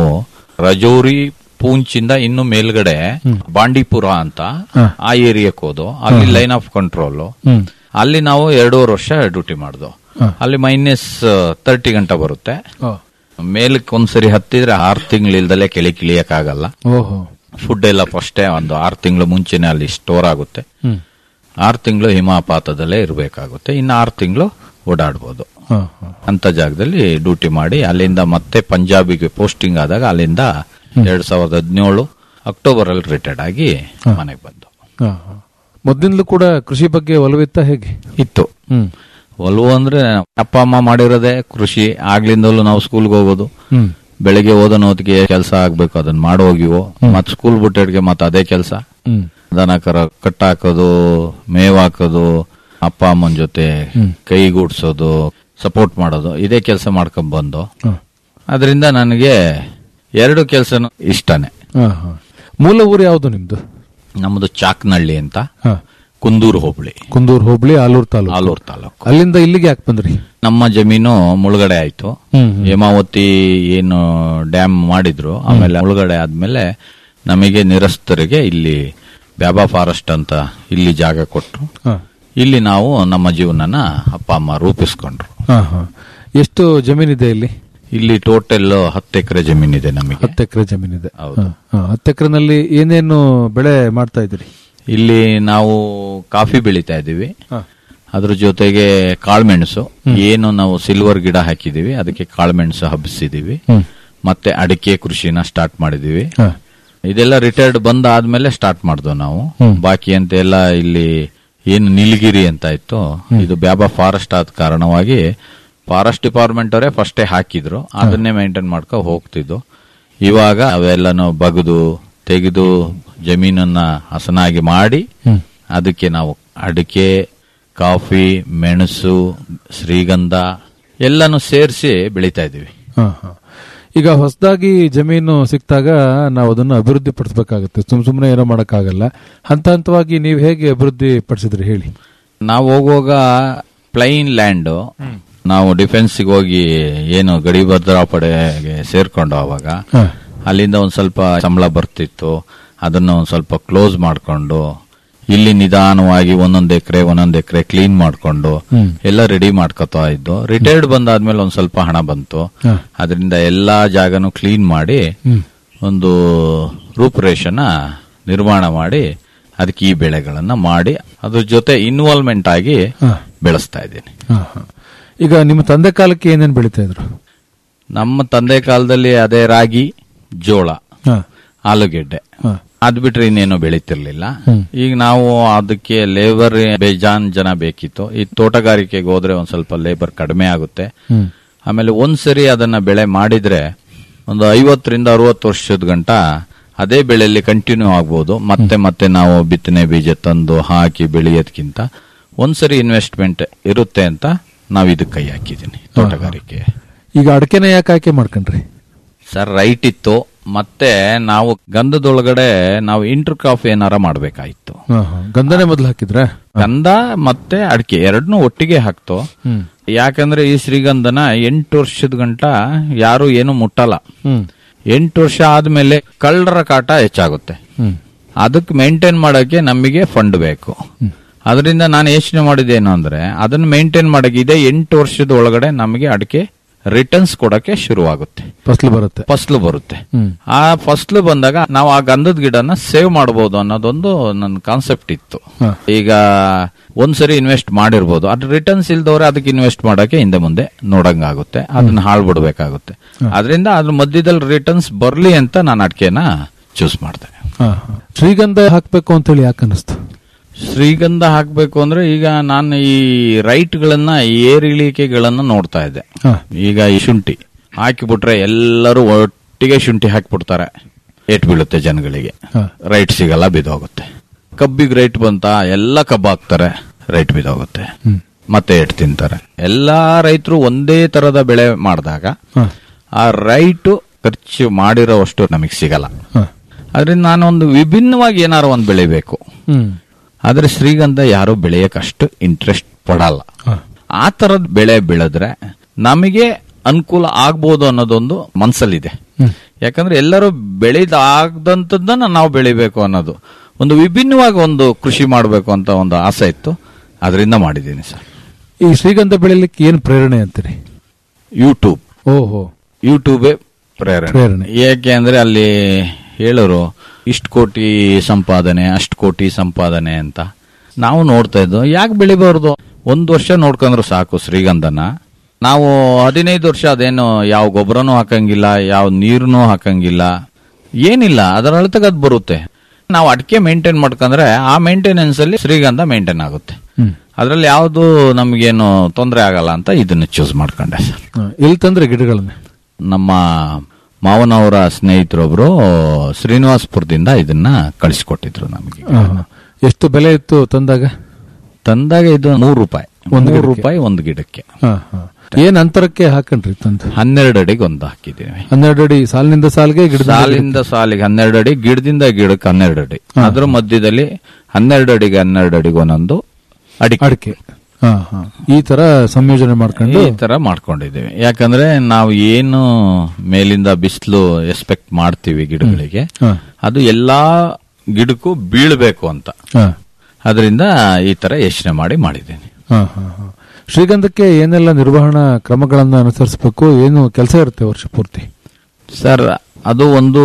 ರಜೌರಿ ಪೂಂಚಿಂದ ಇನ್ನು ಮೇಲ್ಗಡೆ ಬಾಂಡೀಪುರ ಅಂತ ಹ. ಆ ಏರಿಯಾಕ್ಕೆ ಹೋದು ಅಲ್ಲಿ ಲೈನ್ ಆಫ್ ಕಂಟ್ರೋಲ್ ಹ್ಮ್ ಅಲ್ಲಿ ನಾವು ಎರಡೂವರೆ ವರ್ಷ ಡ್ಯೂಟಿ ಮಾಡ್ದು ಹ. ಅಲ್ಲಿ ಮೈನಸ್ ತರ್ಟಿ ಗಂಟೆ ಬರುತ್ತೆ ಓ. ಮೇಲಕ್ಕೆ ಒಂದ್ಸರಿ ಹತ್ತಿದ್ರೆ ಆರು ತಿಂಗಳಿಲ್ದಲೇ ಕೆಳಿ ಕಿಳಿಯಕ್ಕಾಗಲ್ಲ ಓಹೋ ಫುಡ್ ಎಲ್ಲ ಫಸ್ಟೇ ಒಂದು ಆರು ತಿಂಗಳು ಮುಂಚೆನೆ ಅಲ್ಲಿ ಸ್ಟೋರ್ ಆಗುತ್ತೆ ಹ್ಮ್ ಆರು ತಿಂಗಳು ಹಿಮಾಪಾತದಲ್ಲೇ ಇರಬೇಕಾಗುತ್ತೆ ಇನ್ನು ಆರು ತಿಂಗಳು ಓಡಾಡ್ಬೋದು ಹ, ಹ. ಅಂತ ಜಾಗದಲ್ಲಿ ಡ್ಯೂಟಿ ಮಾಡಿ ಅಲ್ಲಿಂದ ಮತ್ತೆ ಪಂಜಾಬಿಗೆ ಪೋಸ್ಟಿಂಗ್ ಆದಾಗ ಅಲ್ಲಿಂದ ಎರಡ್ ಸಾವಿರದ ಹದಿನೇಳು ಅಕ್ಟೋಬರ್ ಅಲ್ಲಿ ರಿಟೈರ್ಡ್ ಆಗಿ ಮನೆಗೆ ಬಂದು ಹ, ಹ. ಮೊದ್ಲಿಂದಲೂ ಕೂಡ ಕೃಷಿ ಬಗ್ಗೆ ಒಲವಿತ್ತ ಹೇಗೆ ಇತ್ತು ಹ್ಮ್ ಒಲವು ಅಂದ್ರೆ ಅಪ್ಪ ಅಮ್ಮ ಮಾಡಿರೋದೇ ಕೃಷಿ ಆಗ್ಲಿಂದಲೂ ನಾವು ಸ್ಕೂಲ್ಗೆ ಹೋಗೋದು ಹ್ಮ್ ಬೆಳಿಗ್ಗೆ ಓದೋನ್ ಹೊತ್ತಿಗೆ ಕೆಲಸ ಆಗ್ಬೇಕು ಅದನ್ನ ಮಾಡಿ ಹೋಗಿವೋ ಮತ್ ಸ್ಕೂಲ್ ಬಿಟ್ಟಿಡ್ಗೆ ಮತ್ತೆ ಅದೇ ಕೆಲಸ ಹ್ಮ್ ದನ ಕರ ಕಟ್ಟಾಕೋದು ಮೇವ್ ಹಾಕೋದು ಅಪ್ಪ ಅಮ್ಮನ ಜೊತೆ ಕೈಗೂಡ್ಸೋದು ಸಪೋರ್ಟ್ ಮಾಡೋದು ಇದೇ ಕೆಲಸ ಮಾಡ್ಕೊಂಡ್ ಬಂದು ಹ. ಅದರಿಂದ ನನಗೆ ಎರಡು ಕೆಲಸನೂ ಇಷ್ಟನೇ ಹ, ಹ. ಮೂಲ ಊರು ಯಾವುದು ನಿಮ್ದು ನಮ್ಮದು ಚಾಕ್ನಳ್ಳಿ ಅಂತ ಹ. ಕುಂದೂರು ಹೋಬಳಿ ಕುಂದೂರು ಹೋಬಳಿ ಆಲೂರು ತಾಲೂಕು ಆಲೂರು ತಾಲೂಕು ಅಲ್ಲಿಂದ ಇಲ್ಲಿಗೆ ಯಾಕೆ ಬಂದ್ರಿ ನಮ್ಮ ಜಮೀನು ಮುಳುಗಡೆ ಆಯ್ತು ಹ್ಮ್, ಹ್ಮ್. ಹೇಮಾವತಿ ಏನು ಡ್ಯಾಮ್ ಮಾಡಿದ್ರು ಆಮೇಲೆ ಮುಳುಗಡೆ ಆದ್ಮೇಲೆ ನಮಗೆ ನಿರಸ್ತರಿಗೆ ಇಲ್ಲಿ ಬ್ಯಾಬಾ ಫಾರೆಸ್ಟ್ ಅಂತ ಇಲ್ಲಿ ಜಾಗ ಕೊಟ್ರು ಹ. ಇಲ್ಲಿ ನಾವು ನಮ್ಮ ಜೀವನನ ಅಪ್ಪ ಅಮ್ಮ ರೂಪಿಸ್ಕೊಂಡ್ರು ಹ, ಹ. ಎಷ್ಟು ಜಮೀನಿದೆ ಇಲ್ಲಿ ಇಲ್ಲಿ ಟೋಟಲ್ ಹತ್ತು ಎಕರೆ ಜಮೀನಿದೆ ನಮಗೆ ಹತ್ತು ಎಕರೆ ಜಮೀನಿದೆ ಹೌದು. ಹ, ಹ. ಹತ್ತು ಎಕರೆನಲ್ಲಿ ಏನೇನು ಬೆಳೆ ಮಾಡ್ತಾ ಇದ್ದೀರಿ ಇಲ್ಲಿ ನಾವು ಕಾಫಿ ಬೆಳಿತಾ ಇದ್ದೀವಿ ಹ. ಅದ್ರ ಜೊತೆಗೆ ಕಾಳುಮೆಣಸು ಏನು ನಾವು ಸಿಲ್ವರ್ ಗಿಡ ಹಾಕಿದೀವಿ ಅದಕ್ಕೆ ಕಾಳುಮೆಣಸು ಹಬ್ಬಿಸಿದೀವಿ ಹ್ಮ್. ಮತ್ತೆ ಅಡಿಕೆ ಕೃಷಿನ ಸ್ಟಾರ್ಟ್ ಮಾಡಿದೀವಿ ಹ. ಇದೆಲ್ಲ ರಿಟೈರ್ಡ್ ಬಂದ ಆದ್ಮೇಲೆ ಸ್ಟಾರ್ಟ್ ಮಾಡ್ದೋ ನಾವು ಹ್ಮ್. ಬಾಕಿ ಅಂತ ಎಲ್ಲ ಇಲ್ಲಿ ಏನು ನೀಲಗಿರಿ ಅಂತ ಇತ್ತು ಇದು ಬ್ಯಾಬಾ ಫಾರೆಸ್ಟ್ ಆದ ಕಾರಣವಾಗಿ ಫಾರೆಸ್ಟ್ ಡಿಪಾರ್ಟ್ಮೆಂಟ್ ಅವರೇ ಫಸ್ಟೇ ಹಾಕಿದ್ರು ಅದನ್ನೇ ಮೇಂಟೈನ್ ಮಾಡ್ಕೊ ಹೋಗ್ತಿದ್ದು ಇವಾಗ ಅವೆಲ್ಲನೂ ಬಗದು ತೆಗೆದು ಜಮೀನನ್ನ ಹಸನಾಗಿ ಮಾಡಿ ಹ್ಮ್. ಅದಕ್ಕೆ ನಾವು ಅಡಿಕೆ ಕಾಫಿ ಮೆಣಸು ಶ್ರೀಗಂಧ ಎಲ್ಲಾನು ಸೇರಿಸಿ ಬೆಳಿತಾ ಇದೀವಿ ಹ, ಹ. ಈಗ ಹೊಸದಾಗಿ ಜಮೀನು ಸಿಕ್ತಾಗ ನಾವು ಅದನ್ನು ಅಭಿವೃದ್ಧಿ ಪಡಿಸಬೇಕಾಗುತ್ತೆ ಸುಮ್ ಸುಮ್ಮನೆ ಏನೋ ಮಾಡಕ್ಕಾಗಲ್ಲ ಹಂತ ಹಂತವಾಗಿ ನೀವು ಹೇಗೆ ಅಭಿವೃದ್ಧಿ ಪಡಿಸಿದ್ರಿ ಹೇಳಿ ನಾವು ಹೋಗುವಾಗ ಪ್ಲೈನ್ ಲ್ಯಾಂಡ್ ನಾವು ಡಿಫೆನ್ಸ್ಗೆ ಹೋಗಿ ಏನು ಗಡಿ ಭದ್ರಾ ಪಡೆಗೆ ಸೇರ್ಕೊಂಡು ಅವಾಗ ಹ. ಅಲ್ಲಿಂದ ಒಂದ್ ಸ್ವಲ್ಪ ಸಂಬಳ ಬರ್ತಿತ್ತು ಅದನ್ನ ಒಂದ್ ಸ್ವಲ್ಪ ಕ್ಲೋಸ್ ಮಾಡ್ಕೊಂಡು ಇಲ್ಲಿ ನಿಧಾನವಾಗಿ ಒಂದೊಂದ್ ಎಕರೆ ಒಂದೊಂದ್ ಎಕರೆ ಕ್ಲೀನ್ ಮಾಡ್ಕೊಂಡು ಹ್ಮ್. ಎಲ್ಲ ರೆಡಿ ಮಾಡ್ಕೊತಾ ಇದ್ದು ರಿಟೈರ್ಡ್ ಬಂದಾದ್ಮೇಲೆ ಒಂದ್ ಸ್ವಲ್ಪ ಹಣ ಬಂತು ಹ. ಅದರಿಂದ ಎಲ್ಲಾ ಜಾಗನು ಕ್ಲೀನ್ ಮಾಡಿ ಹ್ಮ್. ಒಂದು ರೂಪುರೇಷನ ನಿರ್ಮಾಣ ಮಾಡಿ ಅದಕ್ಕೆ ಈ ಬೆಳೆಗಳನ್ನ ಮಾಡಿ ಅದ್ರ ಜೊತೆ ಇನ್ವಾಲ್ವ್ಮೆಂಟ್ ಆಗಿ ಹ. ಬೆಳೆಸ್ತಾ ಇದ್ದೀನಿ ಹ, ಹ. ಈಗ ನಿಮ್ಮ ತಂದೆ ಕಾಲಕ್ಕೆ ಏನೇನು ಬೆಳೀತಾ ಇದ್ರು ನಮ್ಮ ತಂದೆ ಕಾಲದಲ್ಲಿ ಅದೇ ರಾಗಿ ಜೋಳ ಹ. ಆಲೂಗೆಡ್ಡೆ ಹ. ಅದ್ ಬಿಟ್ರೆ ಇನ್ನೇನು ಬೆಳೀತಿರ್ಲಿಲ್ಲ ಈಗ ನಾವು ಅದಕ್ಕೆ ಲೇಬರ್ ಬೇಜಾನ್ ಜನ ಬೇಕಿತ್ತು ಈ ತೋಟಗಾರಿಕೆಗೆ ಹೋದ್ರೆ ಒಂದ್ ಸ್ವಲ್ಪ ಲೇಬರ್ ಕಡಿಮೆ ಆಗುತ್ತೆ ಆಮೇಲೆ ಒಂದ್ಸರಿ ಅದನ್ನ ಬೆಳೆ ಮಾಡಿದ್ರೆ ಒಂದು ಐವತ್ತರಿಂದ ಅರವತ್ತು ವರ್ಷದ ಗಂಟ ಅದೇ ಬೆಳೆಯಲ್ಲಿ ಕಂಟಿನ್ಯೂ ಆಗ್ಬೋದು ಮತ್ತೆ ಮತ್ತೆ ನಾವು ಬಿತ್ತನೆ ಬೀಜ ತಂದು ಹಾಕಿ ಬೆಳೆಯೋದ್ಕಿಂತ ಒಂದ್ಸರಿ ಇನ್ವೆಸ್ಟ್ಮೆಂಟ್ ಇರುತ್ತೆ ಅಂತ ನಾವು ಇದಕ್ಕೆ ಕೈ ಹಾಕಿದ್ದೀನಿ ತೋಟಗಾರಿಕೆ ಈಗ ಅಡಕೆನ ಯಾಕೆ ಆಯ್ಕೆ ಮಾಡ್ಕೊಂಡ್ರಿ ಸರ್ ರೈಟ್ ಇತ್ತು ಮತ್ತೆ ನಾವು ಗಂಧದೊಳಗಡೆ ನಾವು ಇಂಟರ್ ಕ್ರಾಫ್ ಏನಾರ ಮಾಡ್ಬೇಕಾಯ್ತು ಹಾ, ಹಾ. ಗಂಧನೇ ಮೊದಲು ಹಾಕಿದ್ರ ಗಂಧ ಮತ್ತೆ ಅಡಿಕೆ ಎರಡನ್ನೂ ಒಟ್ಟಿಗೆ ಹಾಕ್ತು ಹ್ಮ್ ಯಾಕಂದ್ರೆ ಈ ಶ್ರೀಗಂಧನ ಎಂಟು ವರ್ಷದ ಗಂಟ ಯಾರು ಏನು ಮುಟ್ಟಲ್ಲ ಹ್ಮ್ ಎಂಟು ವರ್ಷ ಆದ್ಮೇಲೆ ಕಳ್ಳರ ಕಾಟ ಹೆಚ್ಚಾಗುತ್ತೆ ಹ್ಮ್ ಅದಕ್ಕೆ ಮೇಂಟೈನ್ ಮಾಡಕ್ಕೆ ನಮಗೆ ಫಂಡ್ ಬೇಕು ಅದರಿಂದ ನಾನು ಯೋಚನೆ ಮಾಡಿದ್ದೇನು ಅಂದ್ರೆ ಅದನ್ನ ಮೇಂಟೈನ್ ಮಾಡಕ್ಕೆ ಇದೇ ಎಂಟು ವರ್ಷದ ಒಳಗಡೆ ನಮಗೆ ಅಡಿಕೆ ರಿಟರ್ನ್ಸ್ ಕೊಡಕ್ಕೆ ಶುರುವಾಗುತ್ತೆ ಫಸಲು ಬರುತ್ತೆ ಫಸ್ಲು ಬರುತ್ತೆ ಹ್ಮ್ ಆ ಫಸ್ಲು ಬಂದಾಗ ನಾವು ಆ ಗಂಧದ ಗಿಡನ ಸೇವ್ ಮಾಡಬಹುದು ಅನ್ನೋದೊಂದು ನನ್ನ ಕಾನ್ಸೆಪ್ಟ್ ಇತ್ತು ಹ. ಈಗ ಒಂದ್ಸರಿ ಇನ್ವೆಸ್ಟ್ ಮಾಡಿರ್ಬೋದು ಅದ್ರ ರಿಟರ್ನ್ಸ್ ಇಲ್ದವ್ರೆ ಅದಕ್ಕೆ ಇನ್ವೆಸ್ಟ್ ಮಾಡಕ್ಕೆ ಹಿಂದೆ ಮುಂದೆ ನೋಡಂಗಾಗುತ್ತೆ ಅದನ್ನ ಹಾಳು ಬಿಡ್ಬೇಕಾಗುತ್ತೆ ಅದರಿಂದ ಅದ್ರ ಮಧ್ಯದಲ್ಲಿ ರಿಟರ್ನ್ಸ್ ಬರ್ಲಿ ಅಂತ ನಾನು ಅಡಿಕೆನ ಚೂಸ್ ಮಾಡಿದೆ ಹಾ, ಹಾ. ಶ್ರೀಗಂಧ ಹಾಕ್ಬೇಕು ಅಂತ ಹೇಳಿ ಯಾಕೆ ಅನಿಸ್ತು ಶ್ರೀಗಂಧ ಹಾಕ್ಬೇಕು ಅಂದ್ರೆ ಈಗ ನಾನು ಈ ರೈಟ್ ಗಳನ್ನ ಏರಿಳಿಕೆಗಳನ್ನ ನೋಡ್ತಾ ಇದ್ದೆ ಹಾ. ಈಗ ಈ ಶುಂಠಿ ಹಾಕಿಬಿಟ್ರೆ ಎಲ್ಲರೂ ಒಟ್ಟಿಗೆ ಶುಂಠಿ ಹಾಕಿಬಿಡ್ತಾರೆ ಏಟ್ ಬೀಳುತ್ತೆ ಜನಗಳಿಗೆ ಹಾ. ರೈಟ್ ಸಿಗಲ್ಲ ಬಿದ್ದೋಗುತ್ತೆ ಕಬ್ಬಿಗೆ ರೈಟ್ ಬಂತ ಎಲ್ಲ ಕಬ್ಬು ಹಾಕ್ತಾರೆ ರೈಟ್ ಬಿದ್ದೋಗುತ್ತೆ ಮತ್ತೆ ಏಟ್ ತಿಂತಾರೆ ಎಲ್ಲಾ ರೈತರು ಒಂದೇ ತರದ ಬೆಳೆ ಮಾಡಿದಾಗ ಹಾ. ಆ ರೈಟು ಖರ್ಚು ಮಾಡಿರೋವಷ್ಟು ನಮಗೆ ಸಿಗಲ್ಲ ಹಾ. ಅದರಿಂದ ನಾನು ಒಂದು ವಿಭಿನ್ನವಾಗಿ ಏನಾರು ಒಂದು ಬೆಳಿಬೇಕು ಹ್ಮ್ ಆದ್ರೆ ಶ್ರೀಗಂಧ ಯಾರು ಬೆಳೆಯಕ್ಕೆ ಅಷ್ಟು ಇಂಟ್ರೆಸ್ಟ್ ಪಡಲ್ಲ ಹಾ. ಆ ತರದ್ ಬೆಳೆ ಬೆಳೆದ್ರೆ ನಮಗೆ ಅನುಕೂಲ ಆಗ್ಬೋದು ಅನ್ನೋದೊಂದು ಮನ್ಸಲ್ಲಿದೆ ಯಾಕಂದ್ರೆ ಎಲ್ಲರೂ ಬೆಳೆದಾಗದಂತದ್ದನ್ನ ನಾವು ಬೆಳಿಬೇಕು ಅನ್ನೋದು ಒಂದು ವಿಭಿನ್ನವಾಗಿ ಒಂದು ಕೃಷಿ ಮಾಡಬೇಕು ಅಂತ ಒಂದು ಆಸೆ ಇತ್ತು ಅದರಿಂದ ಮಾಡಿದ್ದೀನಿ ಸರ್ ಈ ಶ್ರೀಗಂಧ ಬೆಳಿಲಿಕ್ಕೆ ಏನ್ ಪ್ರೇರಣೆ ಅಂತೀರಿ ಯೂಟ್ಯೂಬ್ ಓಹೋ ಯೂಟ್ಯೂಬೇ ಪ್ರೇರಣೆ ಪ್ರೇರಣೆ. ಏಕೆ ಅಂದ್ರೆ ಅಲ್ಲಿ ಹೇಳೋರು ಇಷ್ಟು ಕೋಟಿ ಸಂಪಾದನೆ ಅಷ್ಟು ಕೋಟಿ ಸಂಪಾದನೆ ಅಂತ ನಾವು ನೋಡ್ತಾ ಇದ್ದು ಯಾಕೆ ಬೆಳಿಬಾರ್ದು ಒಂದ್ ವರ್ಷ ನೋಡ್ಕೊಂಡ್ರು ಸಾಕು ಶ್ರೀಗಂಧನ ನಾವು ಹದಿನೈದು ವರ್ಷ ಅದೇನು ಯಾವ ಗೊಬ್ಬರನೂ ಹಾಕಂಗಿಲ್ಲ ಯಾವ ನೀರನ್ನೂ ಹಾಕಂಗಿಲ್ಲ ಏನಿಲ್ಲ ಅದರ ಅಳತೆಗೆ ಅದು ಬರುತ್ತೆ ನಾವು ಅಡಿಕೆ ಮೇಂಟೈನ್ ಮಾಡ್ಕೊಂಡ್ರೆ ಆ ಮೇಂಟೆನೆನ್ಸ್ ಅಲ್ಲಿ ಶ್ರೀಗಂಧ ಮೇಂಟೈನ್ ಆಗುತ್ತೆ ಅದ್ರಲ್ಲಿ ಯಾವುದು ನಮಗೇನು ತೊಂದರೆ ಆಗಲ್ಲ ಅಂತ ಇದನ್ನ ಚೂಸ್ ಮಾಡ್ಕೊಂಡೆ ಸರ್ ಹಾ. ಎಲ್ಲಿ ತಂದ್ರೆ ಗಿಡಗಳನ್ನ ನಮ್ಮ ಮಾವನವರ ಸ್ನೇಹಿತರೊಬ್ರು ಶ್ರೀನಿವಾಸ್ಪುರದಿಂದ ಇದನ್ನ ಕಳಿಸ್ಕೊಟ್ಟಿದ್ರು ನಮಗೆ ಹಾ, ಹಾ. ಎಷ್ಟು ಬೆಲೆ ಇತ್ತು ತಂದಾಗ ತಂದಾಗ ಇದು ಮೂರು ರೂಪಾಯಿ ಒಂದು ಮೂರು ಗಿಡಕ್ಕೆ? ರೂಪಾಯಿ ಒಂದು ಗಿಡಕ್ಕೆ ಹಾ, ಹಾ. ಏನ್ ಅಂತರಕ್ಕೆ ಹಾಕಣ್ರಿ ತಂದು ಹನ್ನೆರಡು ಅಡಿಗೆ ಒಂದು ಹಾಕಿದ್ದೀವಿ ಹನ್ನೆರಡು ಅಡಿ ಸಾಲಿನಿಂದ ಸಾಲಿಗೆ ಗಿಡ ಸಾಲಿಂದ ಸಾಲಿಗೆ ಹನ್ನೆರಡು ಅಡಿ ಗಿಡದಿಂದ ಗಿಡಕ್ಕೆ ಹನ್ನೆರಡು ಅಡಿ ಅದ್ರ ಮಧ್ಯದಲ್ಲಿ ಹನ್ನೆರಡು ಅಡಿಗೆ ಹನ್ನೆರಡು ಅಡಿಗೆ ಒಂದೊಂದು ಅಡಿಕೆ ಅಡಿಕೆ ಹಾ ಹಾ ಈ ತರ ಸಂಯೋಜನೆ ಮಾಡ್ಕೊಂಡು ಈ ತರ ಮಾಡ್ಕೊಂಡಿದ್ದೀವಿ ಯಾಕಂದ್ರೆ ನಾವು ಏನು ಮೇಲಿಂದ ಬಿಸಿಲು ಎಕ್ಸ್ಪೆಕ್ಟ್ ಮಾಡ್ತೀವಿ ಗಿಡಗಳಿಗೆ ಹಾ. ಅದು ಎಲ್ಲಾ ಗಿಡಕ್ಕೂ ಬೀಳ್ಬೇಕು ಅಂತ ಹಾ, ಅದರಿಂದ ಈ ತರ ಯೋಚನೆ ಮಾಡಿ ಮಾಡಿದ್ದೀನಿ ಹಾ, ಹಾ, ಹಾ. ಶ್ರೀಗಂಧಕ್ಕೆ ಏನೆಲ್ಲ ನಿರ್ವಹಣಾ ಕ್ರಮಗಳನ್ನ ಅನುಸರಿಸಬೇಕು ಏನು ಕೆಲಸ ಇರುತ್ತೆ ವರ್ಷ ಪೂರ್ತಿ ಸರ್ ಅದು ಒಂದು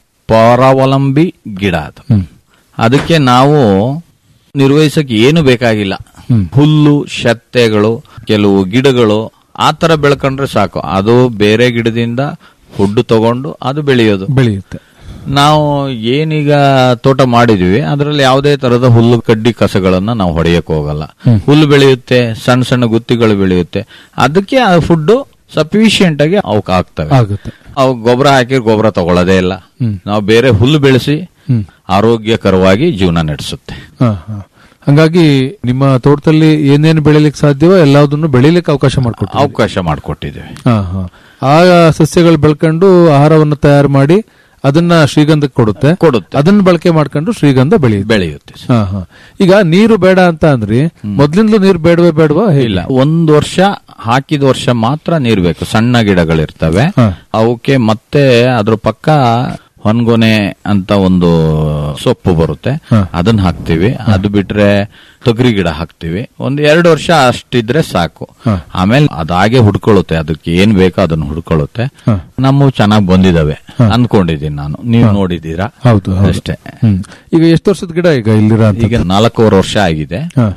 ಪರಾವಲಂಬಿ ಗಿಡ ಅದು ಹ್ಮ್. ಅದಕ್ಕೆ ನಾವು ನಿರ್ವಹಿಸಕ್ಕೆ ಏನು ಬೇಕಾಗಿಲ್ಲ ಹ್ಮ್. ಹುಲ್ಲು ಶತ್ತೆಗಳು ಕೆಲವು ಗಿಡಗಳು ಆ ತರ ಬೆಳ್ಕೊಂಡ್ರೆ ಸಾಕು ಅದು ಬೇರೆ ಗಿಡದಿಂದ ಫುಡ್ ತಗೊಂಡು ಅದು ಬೆಳೆಯೋದು ಬೆಳೆಯುತ್ತೆ ನಾವು ಏನೀಗ ತೋಟ ಮಾಡಿದ್ವಿ ಅದರಲ್ಲಿ ಯಾವುದೇ ತರದ ಹುಲ್ಲು ಕಡ್ಡಿ ಕಸಗಳನ್ನ ನಾವು ಹೊಡೆಯಕ್ ಹೋಗಲ್ಲ ಹುಲ್ಲು ಬೆಳೆಯುತ್ತೆ ಸಣ್ಣ ಸಣ್ಣ ಗುತ್ತಿಗಳು ಬೆಳೆಯುತ್ತೆ ಅದಕ್ಕೆ ಆ ಫುಡ್ ಸಫಿಶಿಯಂಟ್ ಆಗಿ ಅವಕ್ಕೆ ಆಗ್ತವೆ ಆಗುತ್ತೆ ಅವು ಗೊಬ್ಬರ ಹಾಕಿ ಗೊಬ್ಬರ ತಗೊಳ್ಳೋದೇ ಇಲ್ಲ ಹ್ಮ್. ನಾವು ಬೇರೆ ಹುಲ್ಲು ಬೆಳೆಸಿ ಹ್ಮ್. ಆರೋಗ್ಯಕರವಾಗಿ ಜೀವನ ನಡೆಸುತ್ತೆ ಹಾ, ಹಾ. ಹಂಗಾಗಿ ನಿಮ್ಮ ತೋಟದಲ್ಲಿ ಏನೇನು ಬೆಳಿಲಿಕ್ಕೆ ಸಾಧ್ಯವೋ ಎಲ್ಲದನ್ನು ಬೆಳಿಲಿಕ್ಕೆ ಅವಕಾಶ ಮಾಡಿಕೊಟ್ಟು ಅವಕಾಶ ಮಾಡಿಕೊಟ್ಟಿದ್ದೇವೆ ಆ ಸಸ್ಯಗಳು ಬೆಳ್ಕೊಂಡು ಆಹಾರವನ್ನು ತಯಾರು ಮಾಡಿ ಅದನ್ನ ಶ್ರೀಗಂಧಕ್ಕೆ ಕೊಡುತ್ತೆ ಕೊಡುತ್ತೆ ಅದನ್ನ ಬಳಕೆ ಮಾಡ್ಕೊಂಡು ಶ್ರೀಗಂಧ ಬೆಳೆಯುತ್ತೆ ಬೆಳೆಯುತ್ತೆ ಸರ್. ಹಾ, ಹಾ. ಈಗ ನೀರು ಬೇಡ ಅಂತ ಅಂದ್ರಿ ಮೊದ್ಲಿಂದಲೂ ನೀರು ಬೇಡವೇ ಬೇಡವಾ ಹೇಗೆ? ಇಲ್ಲ ಒಂದು ವರ್ಷ ಹಾಕಿದ ವರ್ಷ ಮಾತ್ರ ನೀರ್ ಬೇಕು ಸಣ್ಣ ಗಿಡಗಳಿರ್ತವೆ ಹಾ. ಅವಕ್ಕೆ ಮತ್ತೆ ಅದ್ರ ಪಕ್ಕ ಹೊನ್ಗೊನೆ ಅಂತ ಒಂದು ಸೊಪ್ಪು ಬರುತ್ತೆ ಹಾ. ಅದನ್ನ ಹಾಕ್ತಿವಿ ಅದು ಬಿಟ್ರೆ ತೊಗರಿ ಗಿಡ ಹಾಕ್ತಿವಿ ಒಂದು ಎರಡು ವರ್ಷ ಅಷ್ಟಿದ್ರೆ ಸಾಕು ಹಾ. ಆಮೇಲೆ ಅದಾಗೆ ಹುಡ್ಕೊಳ್ಳುತ್ತೆ ಅದಕ್ಕೆ ಏನ್ ಬೇಕೋ ಅದನ್ನ ಹುಡ್ಕೊಳ್ಳುತ್ತೆ ಹಾ. ನಮ್ಮ ಚೆನ್ನಾಗಿ ಬಂದಿದಾವೆ ಅನ್ಕೊಂಡಿದ್ದೀನಿ ನಾನು ನೀವು ನೋಡಿದೀರಾ ಹೌದು ಹೌದು. ಅಷ್ಟೇ ಹ್ಮ್. ಈಗ ಎಷ್ಟು ವರ್ಷದ ಗಿಡ ಈಗ ಇಲ್ಲಿರ ಅಂತ ಈಗ ನಾಲ್ಕೂವರೆ ವರ್ಷ ಆಗಿದೆ ಹಾ.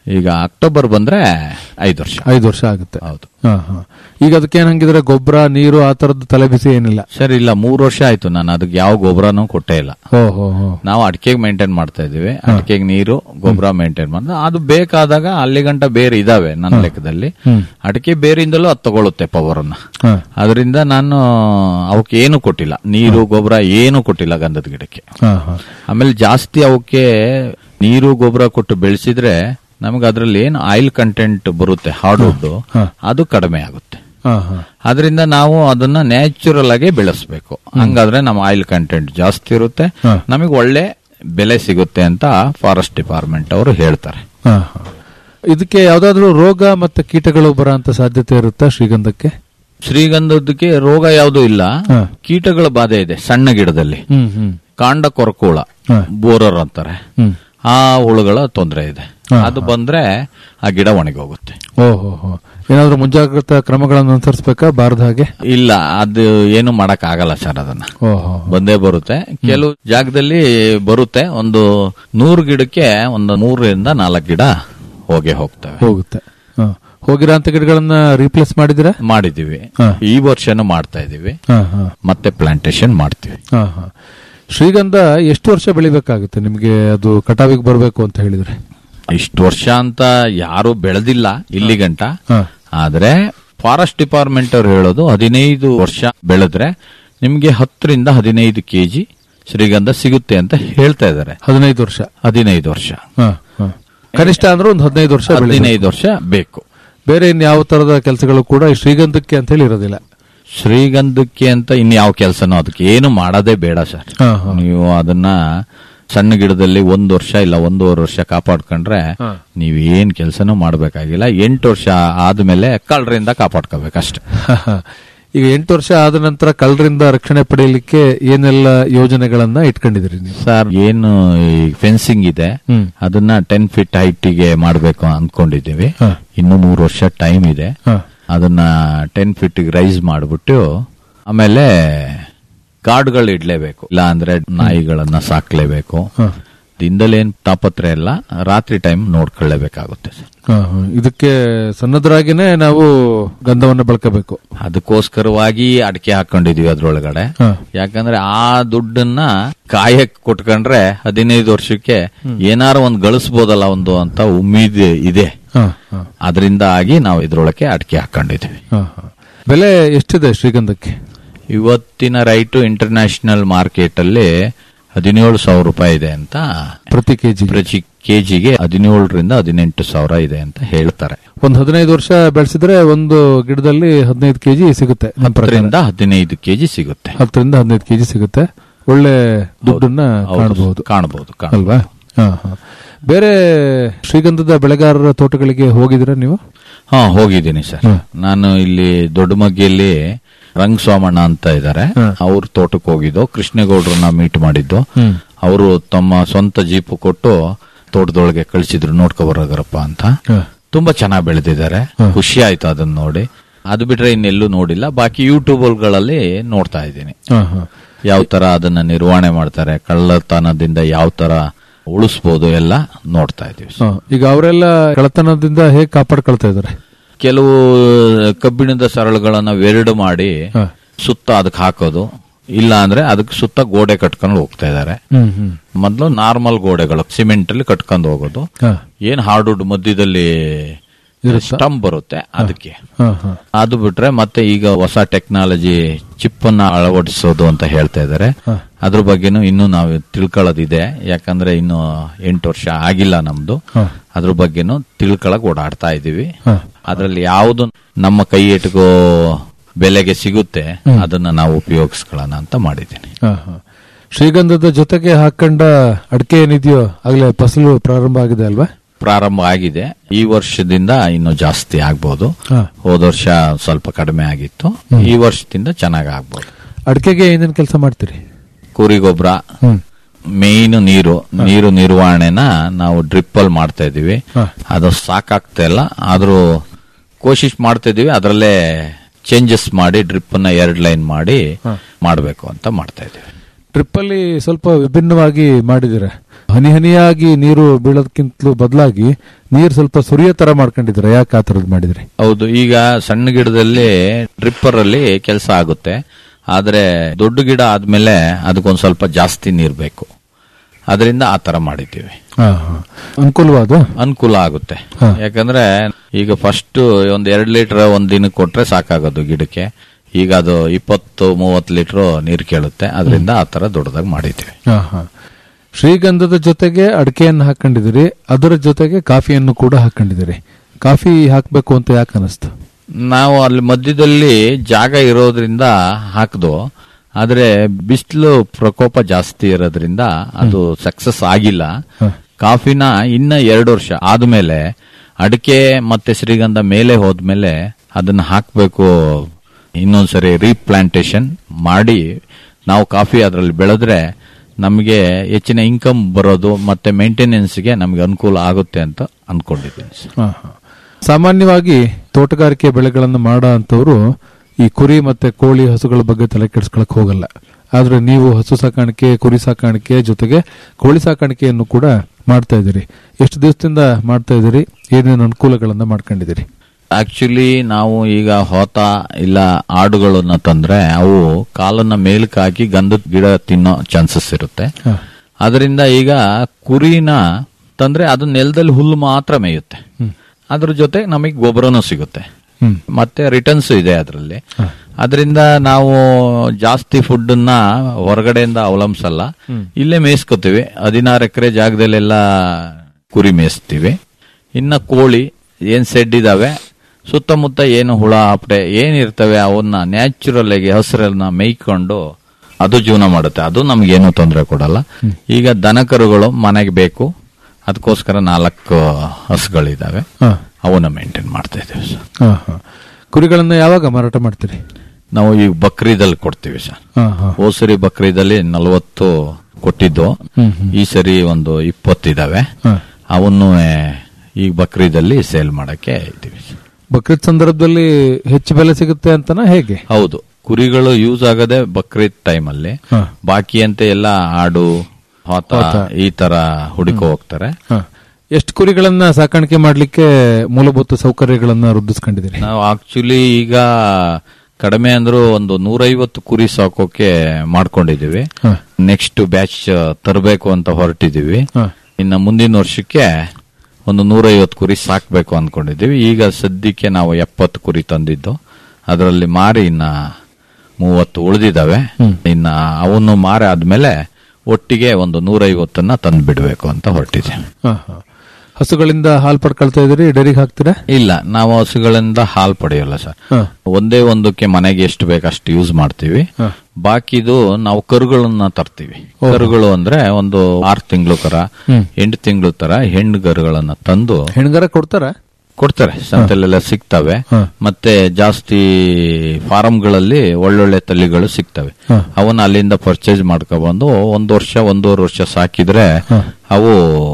ಈಗ ಅಕ್ಟೋಬರ್ ಬಂದ್ರೆ ಐದು ವರ್ಷ ಐದು ವರ್ಷ ಆಗುತ್ತೆ ಹೌದು ಹಾ ಹಾ ಈಗ ಅದಕ್ಕೆ ಹಂಗಿದ್ರೆ ಗೊಬ್ಬರ ನೀರು ಆ ತರದ್ದು ತಲೆಬಿಸಿ ಏನಿಲ್ಲ ಸರ್ ಇಲ್ಲ ಮೂರು ವರ್ಷ ಆಯ್ತು ನಾನು ಅದಕ್ಕೆ ಯಾವ ಗೊಬ್ಬರನೂ ಕೊಟ್ಟೇ ಇಲ್ಲ ಹೋ ಹೋ ಹೋ ನಾವು ಅಡಿಕೆಗೆ ಮೇಂಟೈನ್ ಮಾಡ್ತಾ ಇದೀವಿ ಅಡಿಕೆಗೆ ನೀರು ಗೊಬ್ಬರ ಮೇಂಟೈನ್ ಮಾಡಿದ್ರೆ ಅದು ಬೇಕಾದಾಗ ಅಲ್ಲಿ ಗಂಟ ಬೇರೆ ಇದಾವೆ ನನ್ನ ಲೆಕ್ಕದಲ್ಲಿ ಅಡಿಕೆ ಬೇರಿಂದಲೂ ಅದು ತಗೊಳುತ್ತೆ ಪವರ್ ಅನ್ನ ಹಾ ಅದರಿಂದ ನಾನು ಅವಕ್ಕೆ ಏನು ಕೊಟ್ಟಿಲ್ಲ ನೀರು ಗೊಬ್ಬರ ಏನು ಕೊಟ್ಟಿಲ್ಲ ಗಂಧದ ಗಿಡಕ್ಕೆ ಹಾ ಹಾ ಆಮೇಲೆ ಜಾಸ್ತಿ ಅವಕ್ಕೆ ನೀರು ಗೊಬ್ಬರ ಕೊಟ್ಟು ಬೆಳೆಸಿದ್ರೆ ನಮಗೆ ಅದರಲ್ಲಿ ಏನು ಆಯಿಲ್ ಕಂಟೆಂಟ್ ಬರುತ್ತೆ ಹಾರ್ಡ್ವುಡ್ ಅದು ಕಡಿಮೆ ಆಗುತ್ತೆ ಹಾ ಹಾ ಅದರಿಂದ ನಾವು ಅದನ್ನ ನ್ಯಾಚುರಲ್ ಆಗಿ ಬೆಳೆಸಬೇಕು ಹಂಗಾದ್ರೆ ನಮ್ಮ ಆಯಿಲ್ ಕಂಟೆಂಟ್ ಜಾಸ್ತಿ ಇರುತ್ತೆ ಹಾ. ನಮಗೆ ಒಳ್ಳೆ ಬೆಲೆ ಸಿಗುತ್ತೆ ಅಂತ ಫಾರೆಸ್ಟ್ ಡಿಪಾರ್ಟ್ಮೆಂಟ್ ಅವರು ಹೇಳ್ತಾರೆ ಹಾ ಹಾ ಇದಕ್ಕೆ ಯಾವ್ದಾದ್ರು ರೋಗ ಮತ್ತೆ ಕೀಟಗಳು ಬರೋ ಅಂತ ಸಾಧ್ಯತೆ ಇರುತ್ತಾ ಶ್ರೀಗಂಧಕ್ಕೆ ಶ್ರೀಗಂಧದಕ್ಕೆ ರೋಗ ಯಾವುದೂ ಇಲ್ಲ ಹಾ. ಕೀಟಗಳ ಬಾಧೆ ಇದೆ ಸಣ್ಣ ಗಿಡದಲ್ಲಿ ಹ್ಮ್ ಹ್ಮ್ ಕಾಂಡ ಕೊರಕುಳ ಹಾ. ಬೋರರ್ ಅಂತಾರೆ ಹ್ಮ್ ಆ ಹುಳುಗಳ ತೊಂದರೆ ಇದೆ ಅದು ಬಂದ್ರೆ ಆ ಗಿಡ ಒಣಗೋಗುತ್ತೆ ಓಹೋ ಹೋ ಏನಾದ್ರು ಮುಂಜಾಗ್ರತಾ ಕ್ರಮಗಳನ್ನು ಅನುಸರಿಸಬೇಕಾ ಬಾರದ ಹಾಗೆ ಇಲ್ಲ ಅದು ಏನು ಮಾಡಕ್ ಆಗಲ್ಲ ಸರ್ ಅದನ್ನ ಓಹೋ ಬಂದೇ ಬರುತ್ತೆ ಕೆಲವು ಜಾಗದಲ್ಲಿ ಬರುತ್ತೆ ಒಂದು ನೂರು ಗಿಡಕ್ಕೆ ಒಂದು ಮೂರರಿಂದ ನಾಲ್ಕು ಗಿಡ ಹೋಗೇ ಹೋಗ್ತವೆ ಹೋಗುತ್ತೆ ಹಾ. ಹೋಗಿರೋ ಅಂತ ಗಿಡಗಳನ್ನ ರೀಪ್ಲೇಸ್ ಮಾಡಿದಿರಾ ಮಾಡಿದೀವಿ ಹಾ. ಈ ವರ್ಷನೂ ಮಾಡ್ತಾ ಇದೀವಿ ಹಾ ಹಾ ಮತ್ತೆ ಪ್ಲಾಂಟೇಶನ್ ಮಾಡ್ತೀವಿ ಹಾ ಹಾ ಶ್ರೀಗಂಧ ಎಷ್ಟು ವರ್ಷ ಬೆಳಿಬೇಕಾಗುತ್ತೆ ನಿಮಗೆ ಅದು ಕಟಾವಿಗೆ ಬರಬೇಕು ಅಂತ ಹೇಳಿದ್ರೆ ಇಷ್ಟು ವರ್ಷ ಅಂತ ಯಾರು ಬೆಳೆದಿಲ್ಲ ಇಲ್ಲಿ ಗಂಟ ಹಾ. ಆದ್ರೆ ಫಾರೆಸ್ಟ್ ಡಿಪಾರ್ಟ್ಮೆಂಟ್ ಅವ್ರು ಹೇಳೋದು ಹದಿನೈದು ವರ್ಷ ಬೆಳೆದ್ರೆ ನಿಮ್ಗೆ ಹತ್ತರಿಂದ ಹದಿನೈದು ಕೆಜಿ ಶ್ರೀಗಂಧ ಸಿಗುತ್ತೆ ಅಂತ ಹೇಳ್ತಾ ಇದ್ದಾರೆ ಹದಿನೈದು ವರ್ಷ ಹದಿನೈದು ವರ್ಷ ಹಾ ಹಾ ಕನಿಷ್ಠ ಅಂದ್ರೆ ಒಂದು ಹದಿನೈದು ವರ್ಷ ಬೆಳಿಬೇಕು. ಹದಿನೈದು ವರ್ಷ ಬೇಕು ಬೇರೆ ಇನ್ ಯಾವ ತರದ ಕೆಲಸಗಳು ಕೂಡ ಈ ಶ್ರೀಗಂಧಕ್ಕೆ ಅಂತ ಹೇಳಿ ಇರೋದಿಲ್ಲ ಶ್ರೀಗಂಧಕ್ಕೆ ಅಂತ ಇನ್ಯಾವ ಕೆಲಸನೂ ಅದಕ್ಕೆ ಏನು ಮಾಡೋದೇ ಬೇಡ ಸರ್ ಹಾ, ಹಾ. ನೀವು ಅದನ್ನ ಸಣ್ಣ ಗಿಡದಲ್ಲಿ ಒಂದ್ ವರ್ಷ ಇಲ್ಲ ಒಂದೂವರೆ ವರ್ಷ ಕಾಪಾಡ್ಕೊಂಡ್ರೆ ಹಾ. ನೀವ್ ಏನ್ ಕೆಲಸನೂ ಮಾಡ್ಬೇಕಾಗಿಲ್ಲ ಎಂಟು ವರ್ಷ ಆದ್ಮೇಲೆ ಕಳ್ಳರಿಂದ ಕಾಪಾಡ್ಕೋಬೇಕಷ್ಟೆ ಈಗ ಎಂಟು ವರ್ಷ ಆದ ನಂತರ ಕಳ್ಳರಿಂದ ರಕ್ಷಣೆ ಪಡೆಯಲಿಕ್ಕೆ ಏನೆಲ್ಲ ಯೋಜನೆಗಳನ್ನ ಇಟ್ಕೊಂಡಿದ್ರಿ ನೀವು ಸರ್ ಏನು ಫೆನ್ಸಿಂಗ್ ಇದೆ ಹ್ಮ್. ಅದನ್ನ ಟೆನ್ ಫೀಟ್ ಹೈಟಿಗೆ ಮಾಡ್ಬೇಕು ಅನ್ಕೊಂಡಿದ್ದೀವಿ ಹಾ. ಇನ್ನು ಮೂರು ವರ್ಷ ಟೈಮ್ ಇದೆ ಹಾ. ಅದನ್ನ ಟೆನ್ ಫೀಟ್ ರೈಸ್ ಮಾಡ್ಬಿಟ್ಟು ಆಮೇಲೆ ಗಾರ್ಡ್ಗಳು ಇಡ್ಲೇಬೇಕು ಇಲ್ಲ ಅಂದ್ರೆ ನಾಯಿಗಳನ್ನ ಸಾಕ್ಲೇಬೇಕು ಹಾ. ದಿಂದಲೇನ್ ತಾಪತ್ರೆ ಇಲ್ಲ ರಾತ್ರಿ ಟೈಮ್ ನೋಡ್ಕೊಳ್ಳೇಬೇಕಾಗುತ್ತೆ ಸರ್ ಹಾ, ಹಾ. ಇದಕ್ಕೆ ಸನ್ನದ್ಧರಾಗಿನೇ ನಾವು ಗಂಧವನ್ನ ಬಳಕಬೇಕು ಅದಕ್ಕೋಸ್ಕರವಾಗಿ ಅಡಿಕೆ ಹಾಕೊಂಡಿದೀವಿ ಅದ್ರೊಳಗಡೆ ಹಾ. ಯಾಕಂದ್ರೆ ಆ ದುಡ್ಡನ್ನ ಕಾಯಕ್ ಕೊಟ್ಕೊಂಡ್ರೆ ಹದಿನೈದು ವರ್ಷಕ್ಕೆ ಏನಾರು ಒಂದ್ ಗಳಿಸ್ಬೋದಲ್ಲ ಒಂದು ಅಂತ ಉಮ್ಮೀದ್ ಇದೆ ಹಾ, ಹಾ, ಅದರಿಂದ ಆಗಿ ನಾವು ಇದ್ರೊಳಗೆ ಅಡಿಕೆ ಹಾಕೊಂಡಿದೀವಿ ಹಾ, ಹಾ. ಬೆಲೆ ಎಷ್ಟಿದೆ ಶ್ರೀಗಂಧಕ್ಕೆ ಇವತ್ತಿನ ರೈಟು ಇಂಟರ್ನ್ಯಾಷನಲ್ ಮಾರ್ಕೆಟ್ ಅಲ್ಲಿ ಹದಿನೇಳು ಸಾವಿರ ರೂಪಾಯಿ ಇದೆ ಅಂತ ಪ್ರತಿ ಕೆಜಿ ಪ್ರತಿ ಕೆಜಿಗೆ ಹದಿನೇಳರಿಂದ ಹದಿನೆಂಟು ಸಾವಿರ ಇದೆ ಅಂತ ಹೇಳ್ತಾರೆ ಒಂದು ಹದಿನೈದು ವರ್ಷ ಬೆಳೆಸಿದ್ರೆ ಒಂದು ಗಿಡದಲ್ಲಿ ಹದಿನೈದು ಕೆಜಿ ಸಿಗುತ್ತೆ ನಮ್ಮ ಪ್ರಕಾರ. ಹತ್ತರಿಂದ ಹದಿನೈದು ಕೆಜಿ ಸಿಗುತ್ತೆ ಹತ್ತರಿಂದ ಹದಿನೈದು ಕೆಜಿ ಸಿಗುತ್ತೆ ಒಳ್ಳೆ ದುಡ್ಡನ್ನ ಹೌದು, ಕಾಣಬಹುದು ಕಾಣಬಹುದು ಕಾಣಬಹುದು. ಅಲ್ವಾ ಹಾ, ಹಾ. ಬೇರೆ ಶ್ರೀಗಂಧದ ಬೆಳೆಗಾರರ ತೋಟಗಳಿಗೆ ಹೋಗಿದ್ದೀರಾ ನೀವು ಹಾ ಹೋಗಿದ್ದೀನಿ ಸರ್ ಹ್ಮ್. ನಾನು ಇಲ್ಲಿ ದೊಡ್ಡಮಗ್ಗಿಯಲ್ಲಿ ರಂಗ್ ಸೋಮಣ್ಣ ಅಂತ ಇದ್ದಾರೆ ಹ್ಮ್. ಅವ್ರ ತೋಟಕ್ಕೆ ಹೋಗಿದ್ದು ಕೃಷ್ಣೇಗೌಡ್ರನ್ನ ಮೀಟ್ ಮಾಡಿದ್ದು ಹ್ಮ್. ಅವರು ತಮ್ಮ ಸ್ವಂತ ಜೀಪು ಕೊಟ್ಟು ತೋಟದೊಳಗೆ ಕಳಿಸಿದ್ರು ನೋಡ್ಕೊ ಬರೋಗರಪ್ಪ ಅಂತ ಹಾ. ತುಂಬಾ ಚೆನ್ನಾಗಿ ಬೆಳೆದಿದ್ದಾರೆ ಹ್ಮ್. ಖುಷಿ ಆಯ್ತು ಅದನ್ನ ನೋಡಿ ಅದು ಬಿಟ್ರೆ ಇನ್ನೆಲ್ಲೂ ನೋಡಿಲ್ಲ ಬಾಕಿ ಯೂಟ್ಯೂಬ್ಗಳಲ್ಲಿ ನೋಡ್ತಾ ಇದ್ದೀನಿ ಹಾ, ಹಾ. ಯಾವ ತರ ಅದನ್ನ ನಿರ್ವಹಣೆ ಮಾಡ್ತಾರೆ ಕಳ್ಳತನದಿಂದ ಯಾವ ತರ ಉಳಿಸ್ಬೋದು ಎಲ್ಲ ನೋಡ್ತಾ ಇದೀವಿ ಹಾ. ಈಗ ಅವರೆಲ್ಲ ಕಳತನದಿಂದ ಹೇಗೆ ಕಾಪಾಡ್ಕೊಳ್ತಾ ಇದ್ದಾರೆ ಕೆಲವು ಕಬ್ಬಿಣದ ಸರಳುಗಳನ್ನ ವೆರಡು ಮಾಡಿ ಹಾ. ಸುತ್ತ ಅದಕ್ಕೆ ಹಾಕೋದು ಇಲ್ಲ ಅಂದ್ರೆ ಅದಕ್ಕೆ ಸುತ್ತ ಗೋಡೆ ಕಟ್ಕೊಂಡು ಹೋಗ್ತಾ ಇದ್ದಾರೆ ಹ್ಮ್ ಹ್ಮ್ ಮೊದಲು ನಾರ್ಮಲ್ ಗೋಡೆಗಳು ಸಿಮೆಂಟ್ ಅಲ್ಲಿ ಕಟ್ಕೊಂಡು ಹೋಗೋದು ಹಾ. ಏನ್ ಹಾರ್ಡ್ವುಡ್ ಮಧ್ಯದಲ್ಲಿ ಇರುತ್ತಾ? ಸ್ಟಂಪ್ ಬರುತ್ತೆ ಅದಕ್ಕೆ ಹಾ, ಹಾ. ಅದು ಬಿಟ್ರೆ ಮತ್ತೆ ಈಗ ಹೊಸ ಟೆಕ್ನಾಲಜಿ ಚಿಪ್ ಅನ್ನ ಅಳವಡಿಸೋದು ಅಂತ ಹೇಳ್ತಾ ಇದ್ದಾರೆ ಹಾ. ಅದ್ರ ಬಗ್ಗೆನೂ ಇನ್ನೂ ನಾವು ತಿಳ್ಕೊಳ್ಳೋದಿದೆ ಯಾಕಂದ್ರೆ ಇನ್ನು ಎಂಟು ವರ್ಷ ಆಗಿಲ್ಲ ನಮ್ದು ಹಾ. ಅದ್ರ ಬಗ್ಗೆನೂ ತಿಳ್ಕೊಳಕ್ ಓಡಾಡ್ತಾ ಇದೀವಿ ಹಾ. ಅದ್ರಲ್ಲಿ ಯಾವುದು ನಮ್ಮ ಕೈ ಎಟುಕೋ ಬೆಲೆಗೆ ಸಿಗುತ್ತೆ ಅದನ್ನ ನಾವು ಉಪಯೋಗಿಸ್ಕೊಳ್ಳೋಣ ಅಂತ ಮಾಡಿದ್ದೀನಿ ಹಾ, ಹಾ. ಶ್ರೀಗಂಧದ ಜೊತೆಗೆ ಹಾಕೊಂಡ ಅಡಿಕೆ ಏನಿದೆಯೋ ಆಗ್ಲೇ ಫಸಲು ಪ್ರಾರಂಭ ಆಗಿದೆ ಅಲ್ವಾ ಪ್ರಾರಂಭ ಆಗಿದೆ ಈ ವರ್ಷದಿಂದ ಇನ್ನು ಜಾಸ್ತಿ ಆಗ್ಬೋದು ಹಾ. ಹೋದ ವರ್ಷ ಸ್ವಲ್ಪ ಕಡಿಮೆ ಆಗಿತ್ತು ಈ ವರ್ಷದಿಂದ ಚೆನ್ನಾಗಿ ಆಗ್ಬೋದು ಅಡಿಕೆಗೆ ಏನೇನ್ ಕೆಲಸ ಮಾಡ್ತೀರಿ ಕುರಿ ಗೊಬ್ಬರ ಹ್ಮ್ ಮೇಯ್ನ್ ನೀರು ನೀರು ನಿರ್ವಹಣೆನ ನಾವು ಡ್ರಿಪ್ ಅಲ್ಲಿ ಮಾಡ್ತಾ ಇದೀವಿ ಹಾ. ಅದು ಸಾಕಾಗ್ತಾ ಇಲ್ಲ ಆದ್ರೂ ಕೋಶಿಶ್ ಮಾಡ್ತಾ ಇದೀವಿ ಅದರಲ್ಲೇ ಚೇಂಜಸ್ ಮಾಡಿ ಡ್ರಿಪ್ ಅನ್ನ ಎರಡ್ ಲೈನ್ ಮಾಡಿ ಮಾಡಬೇಕು ಅಂತ ಮಾಡ್ತಾ ಇದೀವಿ ಟ್ರಿಪ್ ಅಲ್ಲಿ ಸ್ವಲ್ಪ ವಿಭಿನ್ನವಾಗಿ ಮಾಡಿದಿರ ಹನಿ ಹನಿಯಾಗಿ ನೀರು ಬೀಳೋದಕ್ಕಿಂತಲೂ ಬದಲಾಗಿ ನೀರು ಸ್ವಲ್ಪ ಸುರಿಯೋ ತರ ಮಾಡ್ಕೊಂಡಿದ್ರೆ ಯಾಕೆ ಆ ಥರದ್ದು ಮಾಡಿದ್ರಿ ಹೌದು ಈಗ ಸಣ್ಣ ಗಿಡದಲ್ಲಿ ಡ್ರಿಪ್ಪರ್ ಅಲ್ಲಿ ಕೆಲಸ ಆಗುತ್ತೆ ಆದ್ರೆ ದೊಡ್ಡ ಗಿಡ ಆದ್ಮೇಲೆ ಅದಕ್ಕೊಂದ್ ಸ್ವಲ್ಪ ಜಾಸ್ತಿ ನೀರ್ ಬೇಕು ಅದರಿಂದ ಆ ತರ ಮಾಡಿದ್ದೀವಿ ಹಾ ಹಾ ಅನುಕೂಲವಾದ ಅನುಕೂಲ ಆಗುತ್ತೆ ಹಾ. ಯಾಕಂದ್ರೆ ಈಗ ಫಸ್ಟ್ ಒಂದ್ ಎರಡ್ ಲೀಟರ್ ಒಂದ್ ದಿನಕ್ಕೆ ಕೊಟ್ರೆ ಸಾಕಾಗೋದು ಗಿಡಕ್ಕೆ ಈಗ ಅದು ಇಪ್ಪತ್ತು ಮೂವತ್ತು ಲೀಟರ್ ನೀರು ಕೇಳುತ್ತೆ ಅದರಿಂದ ಆ ತರ ದೊಡ್ಡದಾಗಿ ಮಾಡಿದ್ದೀವಿ ಹಾ ಹಾ ಶ್ರೀಗಂಧದ ಜೊತೆಗೆ ಅಡಿಕೆಯನ್ನು ಹಾಕೊಂಡಿದಿರಿ ಅದರ ಜೊತೆಗೆ ಕಾಫಿಯನ್ನು ಕೂಡ ಹಾಕೊಂಡಿದಿರಿ ಕಾಫಿ ಹಾಕಬೇಕು ಅಂತ ಯಾಕೆ ಅನಿಸ್ತು ನಾವು ಅಲ್ಲಿ ಮಧ್ಯದಲ್ಲಿ ಜಾಗ ಇರೋದ್ರಿಂದ ಹಾಕ್ದು ಆದ್ರೆ ಬಿಸಿಲು ಪ್ರಕೋಪ ಜಾಸ್ತಿ ಇರೋದ್ರಿಂದ ಅದು ಸಕ್ಸಸ್ ಆಗಿಲ್ಲ ಕಾಫಿನ ಇನ್ನ ಎರಡು ವರ್ಷ ಆದ್ಮೇಲೆ ಅಡಿಕೆ ಮತ್ತೆ ಶ್ರೀಗಂಧ ಮೇಲೆ ಹೋದ್ಮೇಲೆ ಅದನ್ನ ಹಾಕ್ಬೇಕು ಇನ್ನೊಂದ್ಸರಿ ರೀಪ್ಲಾಂಟೇಶನ್ ಮಾಡಿ ನಾವು ಕಾಫಿ ಅದರಲ್ಲಿ ಬೆಳೆದ್ರೆ ನಮಗೆ ಹೆಚ್ಚಿನ ಇನ್ಕಮ್ ಬರೋದು ಮತ್ತೆ ಮೇಂಟೆನೆನ್ಸ್ಗೆ ನಮಗೆ ಅನುಕೂಲ ಆಗುತ್ತೆ ಅಂತ ಅನ್ಕೊಂಡಿದ್ದೀನಿ ಸರ್ ಹಾ, ಹಾ. ಸಾಮಾನ್ಯವಾಗಿ ತೋಟಗಾರಿಕೆ ಬೆಳೆಗಳನ್ನು ಮಾಡೋ ಅಂತವ್ರು ಈ ಕುರಿ ಮತ್ತೆ ಕೋಳಿ ಹಸುಗಳ ಬಗ್ಗೆ ತಲೆ ಕೆಡಿಸ್ಕೊಳಕ್ ಹೋಗಲ್ಲ ಆದ್ರೆ ನೀವು ಹಸು ಸಾಕಾಣಿಕೆ ಕುರಿ ಸಾಕಾಣಿಕೆ ಜೊತೆಗೆ ಕೋಳಿ ಸಾಕಾಣಿಕೆಯನ್ನು ಕೂಡ ಮಾಡ್ತಾ ಇದ್ದೀರಿ ಎಷ್ಟು ದಿವಸದಿಂದ ಮಾಡ್ತಾ ಇದ್ದೀರಿ ಏನೇನು ಅನುಕೂಲಗಳನ್ನ ಮಾಡ್ಕೊಂಡಿದ್ದೀರಿ ಆಕ್ಚುಲಿ ನಾವು ಈಗ ಹೋತ ಇಲ್ಲ ಆಡುಗಳನ್ನ ತಂದ್ರೆ ಅವು ಕಾಲನ್ನ ಮೇಲಕ್ಕೆ ಹಾಕಿ ಗಂಧದ ಗಿಡ ತಿನ್ನೋ ಚಾನ್ಸಸ್ ಇರುತ್ತೆ ಹಾ. ಅದರಿಂದ ಈಗ ಕುರಿನ ತಂದ್ರೆ ಅದು ನೆಲದಲ್ಲಿ ಹುಲ್ಲು ಮಾತ್ರ ಮೇಯುತ್ತೆ ಅದ್ರ ಜೊತೆ ನಮಗೆ ಗೊಬ್ಬರನೂ ಸಿಗುತ್ತೆ ಹ್ಮ್ ಮತ್ತೆ ರಿಟರ್ನ್ಸ್ ಇದೆ ಅದರಲ್ಲಿ ಅದರಿಂದ ನಾವು ಜಾಸ್ತಿ ಫುಡ್ ನ ಹೊರಗಡೆಯಿಂದ ಅವಲಂಬಿಸಲ್ಲ ಇಲ್ಲೇ ಮೇಯಿಸ್ಕೋತೀವಿ ಹದಿನಾರು ಎಕರೆ ಜಾಗದಲ್ಲೆಲ್ಲ ಕುರಿ ಮೇಯಿಸ್ತೀವಿ ಇನ್ನ ಕೋಳಿ ಏನ್ ಸೆಡ್ ಇದಾವೆ ಸುತ್ತಮುತ್ತ ಏನು ಹುಳ ಹಪ್ಪಟೆ ಏನಿರ್ತವೆ ಅವನ್ನ ನ್ಯಾಚುರಲ್ ಆಗಿ ಹಸಿರನ್ನ ಮೇಯ್ಕೊಂಡು ಅದು ಜೀವನ ಮಾಡುತ್ತೆ ಅದು ನಮ್ಗೇನು ತೊಂದರೆ ಕೊಡಲ್ಲ ಈಗ ದನ ಕರುಗಳು ಮನೆಗೆ ಬೇಕು ಅದಕ್ಕೋಸ್ಕರ ನಾಲ್ಕು ಹಸುಗಳಿದಾವೆ ಹಾ. ಅವನ್ನ ಮೇಂಟೈನ್ ಮಾಡ್ತಾ ಇದ್ದೀವಿ ಸರ್ ಹಾ, ಹಾ. ಕುರಿಗಳನ್ನ ಯಾವಾಗ ಮಾರಾಟ ಮಾಡ್ತೀರಿ ನಾವು ಈಗ ಬಕ್ರೀದಲ್ಲಿ ಕೊಡ್ತೀವಿ ಸರ್ ಹಾ, ಹಾ. ಹೋದ್ ಸರಿ ಬಕ್ರೀದಲ್ಲಿ ನಲವತ್ತು ಕೊಟ್ಟಿದ್ದು ಹ್ಮ್, ಹ್ಮ್. ಈ ಸರಿ ಒಂದು ಇಪ್ಪತ್ತಿದಾವೆ ಹಾ. ಅವನ್ನು ಈಗ ಬಕ್ರೀದಲ್ಲಿ ಸೇಲ್ ಮಾಡಕ್ಕೆ ಇದ್ದೀವಿ ಸರ್. ಬಕ್ರೀದ್ ಸಂದರ್ಭದಲ್ಲಿ ಹೆಚ್ಚು ಬೆಲೆ ಸಿಗುತ್ತೆ ಅಂತನಾ ಹೇಗೆ ಹೌದು ಕುರಿಗಳು ಯೂಸ್ ಆಗದೆ ಬಕ್ರೀದ್ ಟೈಮ್ ಅಲ್ಲಿ ಹಾ. ಬಾಕಿ ಅಂತ ಎಲ್ಲ ಆಡು ಹೋತ ಹೋತ. ಈ ತರ ಹುಡುಕೋ ಹೋಗ್ತಾರೆ ಹಾ. ಎಷ್ಟು ಕುರಿಗಳನ್ನ ಸಾಕಾಣಿಕೆ ಮಾಡ್ಲಿಕ್ಕೆ ಮೂಲಭೂತ ಸೌಕರ್ಯಗಳನ್ನ ವೃದ್ಧಿಸ್ಕೊಂಡಿದ್ದೀರಿ ನಾವು ಆಕ್ಚುಲಿ ಈಗ ಕಡಿಮೆ ಅಂದ್ರೂ ಒಂದು ನೂರೈವತ್ತು ಕುರಿ ಸಾಕೋಕೆ ಮಾಡ್ಕೊಂಡಿದೀವಿ ಹಾ. ನೆಕ್ಸ್ಟ್ ಬ್ಯಾಚ್ ತರಬೇಕು ಅಂತ ಹೊರಟಿದೀವಿ ಹಾ. ಇನ್ನು ಮುಂದಿನ ವರ್ಷಕ್ಕೆ ಒಂದು ನೂರೈವತ್ತು ಕುರಿ ಸಾಕ್ಬೇಕು ಅನ್ಕೊಂಡಿದ್ದೀವಿ ಈಗ ಸದ್ಯಕ್ಕೆ ನಾವು ಎಪ್ಪತ್ತು ಕುರಿ ತಂದಿದ್ದು ಅದರಲ್ಲಿ ಮಾರಿ ಇನ್ನ ಮೂವತ್ತು ಉಳಿದಿದ್ದಾವೆ ಇನ್ನ ಅವನ್ನು ಮಾರಿ ಆದ್ಮೇಲೆ ಒಟ್ಟಿಗೆ ಒಂದು ನೂರೈವತ್ತನ್ನ ತಂದು ಬಿಡಬೇಕು ಅಂತ ಹೊರಟಿದ್ದೀವಿ ಹಾ, ಹಾ. ಹಸುಗಳಿಂದ ಹಾಲು ಪಡ್ಕೊಳ್ತಾ ಇದ್ದೀರಿ ಡೈರಿಗೆ ಹಾಕ್ತೀರಾ ಇಲ್ಲ ನಾವು ಹಸುಗಳಿಂದ ಹಾಲು ಪಡೆಯೋಲ್ಲ ಸರ್ ಹಾ. ಒಂದೇ ಒಂದಕ್ಕೆ ಮನೆಗೆ ಎಷ್ಟು ಬೇಕು ಅಷ್ಟು ಯೂಸ್ ಮಾಡ್ತೀವಿ ಹಾ. ಬಾಕಿದು ನಾವು ಕರುಗಳನ್ನ ತರ್ತೀವಿ ಕರುಗಳು ಅಂದ್ರೆ ಒಂದು ಆರು ತಿಂಗಳು ಕರ ಎಂಟು ತಿಂಗಳು ತರ ಹೆಣ್ಣು ಕರುಗಳನ್ನ ತಂದು ಹೆಣ್ಗರ ಕೊಡ್ತಾರ ಕೊಡ್ತಾರೆ ಸಂತೆಲೆಲ್ಲ ಸಿಗ್ತವೆ ಹಾ. ಮತ್ತೆ ಜಾಸ್ತಿ ಫಾರಂಗಳಲ್ಲಿ ಒಳ್ಳೊಳ್ಳೆ ತಳಿಗಳು ಸಿಗ್ತವೆ ಹಾ. ಅವನ್ನ ಅಲ್ಲಿಂದ ಪರ್ಚೇಸ್ ಮಾಡ್ಕೊಬಂದು ಒಂದು ವರ್ಷ ಒಂದೂವರೆ ವರ್ಷ ಸಾಕಿದ್ರೆ ಅವು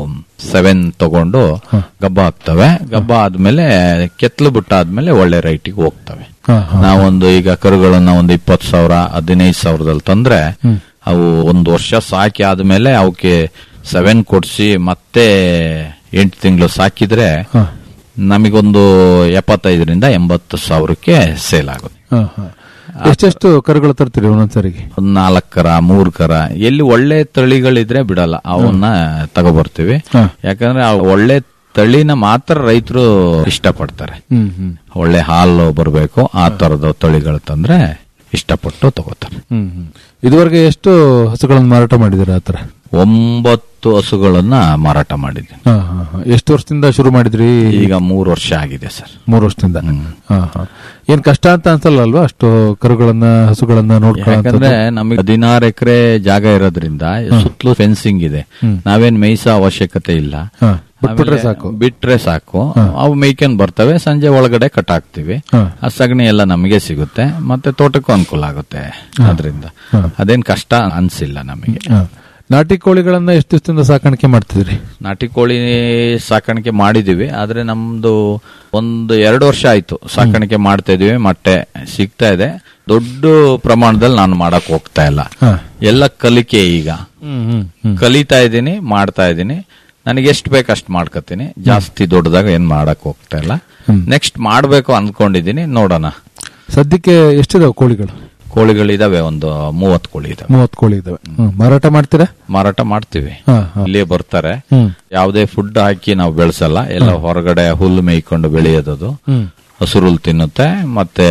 ಸೆವೆನ್ ತಗೊಂಡು ಗಬ್ಬ ಹಾಕ್ತವೆ ಗಬ್ಬ ಆದ್ಮೇಲೆ ಕೆತ್ತಲು ಬಿಟ್ಟ ಆದ್ಮೇಲೆ ಒಳ್ಳೆ ರೈಟಿಗೆ ಹೋಗ್ತವೆ ಹಾ, ಹಾ. ನಾವೊಂದು ಈಗ ಕರುಗಳನ್ನ ಒಂದು ಇಪ್ಪತ್ತು ಸಾವಿರ ಹದಿನೈದು ಸಾವಿರದಲ್ಲಿ ತಂದ್ರೆ ಅವು ಒಂದು ವರ್ಷ ಸಾಕಿ ಆದ್ಮೇಲೆ ಅವಕ್ಕೆ ಸೆವೆನ್ ಕೊಡ್ಸಿ ಮತ್ತೆ ಎಂಟು ತಿಂಗಳು ಸಾಕಿದ್ರೆ ಹಾ. ನಮಗೊಂದು ಎಪ್ಪತ್ತೈದರಿಂದ ಎಂಬತ್ತು ಸಾವಿರಕ್ಕೆ ಸೇಲ್ ಆಗುತ್ತೆ ಹಾ, ಹಾ. ಎಷ್ಟೆಷ್ಟು ಕರುಗಳು ತರ್ತೀರಿ ಒಂದೊಂದ್ಸರಿಗೆ ಒಂದ್ ನಾಲ್ಕು ಕರ ಮೂರ್ ಕರ ಎಲ್ಲಿ ಒಳ್ಳೆ ತಳಿಗಳಿದ್ರೆ ಬಿಡಲ್ಲ ಅವನ್ನ ತಗೋಬರ್ತೀವಿ ಹಾ. ಯಾಕಂದ್ರೆ ಆ ಒಳ್ಳೆ ತಳಿನ ಮಾತ್ರ ರೈತರು ಇಷ್ಟಪಡ್ತಾರೆ ಹ್ಮ್ ಹ್ಮ್ ಒಳ್ಳೆ ಹಾಲು ಬರಬೇಕು ಆ ತರದ ತಳಿಗಳು ತಂದ್ರೆ ಇಷ್ಟಪಟ್ಟು ತಗೋತಾರೆ ಹ್ಮ್ ಹ್ಮ್ ಇದುವರೆಗೆ ಎಷ್ಟು ಹಸುಗಳನ್ನು ಮಾರಾಟ ಮಾಡಿದಿರ ಆತರ ಒಂಬತ್ತು ಹಸುಗಳನ್ನ ಮಾರಾಟ ಮಾಡಿದ್ದೀನಿ ಹಾ, ಹಾ, ಹಾ. ಎಷ್ಟು ವರ್ಷದಿಂದ ಶುರು ಮಾಡಿದ್ರಿ ಈಗ ಮೂರು ವರ್ಷ ಆಗಿದೆ ಸರ್ ಮೂರು ವರ್ಷದಿಂದ ಹಾ, ಹಾ. ಏನ್ ಕಷ್ಟ ಅಂತ ಅನ್ಸಲ್ಲ ಅಲ್ವಾ ಅಷ್ಟು ಕರುಗಳನ್ನ ಹಸುಗಳನ್ನ ನೋಡ್ಕೊಳ್ಳೋ ಯಾಕಂದ್ರೆ ನಮಗೆ ಹದಿನಾರು ಎಕರೆ ಜಾಗ ಇರೋದ್ರಿಂದ ಸುತ್ತಲೂ ಫೆನ್ಸಿಂಗ್ ಇದೆ ನಾವೇನ್ ಮೇಯ್ಸೋ ಅವಶ್ಯಕತೆ ಇಲ್ಲ ಹಾ, ಬಿಟ್ಬಿಟ್ರೆ ಆಮೇಲೆ ಸಾಕು. ಬಿಟ್ರೆ ಸಾಕು ಅವು ಮೇಯ್ಕೊಂಡ್ ಬರ್ತವೆ ಸಂಜೆ ಒಳಗಡೆ ಕಟ್ ಹಾಕ್ತಿವಿ ಹಾ. ಆ ಸಗಣಿ ಎಲ್ಲ ನಮಗೆ ಸಿಗುತ್ತೆ ಮತ್ತೆ ತೋಟಕ್ಕೂ ಅನುಕೂಲ ಆಗುತ್ತೆ ಅದರಿಂದ ಅದೇನ್ ಕಷ್ಟ ಅನ್ಸಿಲ್ಲ ನಮಗೆ ಹಾ. ನಾಟಿ ಕೋಳಿಗಳನ್ನ ಎಷ್ಟು ದಿವಸದಿಂದ ಸಾಕಾಣಿಕೆ ಮಾಡ್ತಿದ್ರಿ ನಾಟಿ ಕೋಳಿ ಸಾಕಾಣಿಕೆ ಮಾಡಿದೀವಿ ಆದ್ರೆ ನಮ್ದು ಒಂದು ಎರಡು ವರ್ಷ ಆಯ್ತು ಸಾಕಾಣಿಕೆ ಮಾಡ್ತಾ ಇದೀವಿ ಮೊಟ್ಟೆ ಸಿಗ್ತಾ ಇದೆ ದೊಡ್ಡ ಪ್ರಮಾಣದಲ್ಲಿ ನಾನು ಮಾಡಕ್ ಹೋಗ್ತಾ ಇಲ್ಲ ಹಾ. ಎಲ್ಲ ಕಲಿಕೆ ಈಗ ಹ್ಮ್ ಹ್ಮ್ ಹ್ಮ್ ಕಲಿತಾ ಇದ್ದೀನಿ ಮಾಡ್ತಾ ಇದ್ದೀನಿ ನನಗೆ ಎಷ್ಟು ಬೇಕು ಅಷ್ಟು ಮಾಡ್ಕೊತೀನಿ ಜಾಸ್ತಿ ದೊಡ್ಡದಾಗ ಏನ್ ಮಾಡಕ್ ಹೋಗ್ತಾ ಇಲ್ಲ ನೆಕ್ಸ್ಟ್ ಮಾಡ್ಬೇಕು ಅನ್ಕೊಂಡಿದೀನಿ ನೋಡೋಣ ಸದ್ಯಕ್ಕೆ ಎಷ್ಟಿದಾವೆ ಕೋಳಿಗಳು ಕೋಳಿಗಳಿದಾವೆ ಒಂದು ಮೂವತ್ ಕೋಳಿ ಇದಾವೆ ಮೂವತ್ತು ಕೋಳಿ ಇದಾವೆ ಹ್ಮ್. ಮಾರಾಟ ಮಾಡ್ತೀರಾ ಮಾರಾಟ ಮಾಡ್ತೀವಿ ಹಾ, ಹಾ. ಇಲ್ಲೇ ಬರ್ತಾರೆ ಹ್ಮ್. ಯಾವುದೇ ಫುಡ್ ಹಾಕಿ ನಾವು ಬೆಳೆಸಲ್ಲ ಎಲ್ಲ ಹೊರಗಡೆ ಹುಲ್ಲು ಮೇಯ್ಕೊಂಡು ಬೆಳೆಯೋದದು ಹ್ಮ್ ಹಸುರು ಹುಲ್ಲು ತಿನ್ನುತ್ತೆ ಮತ್ತೆ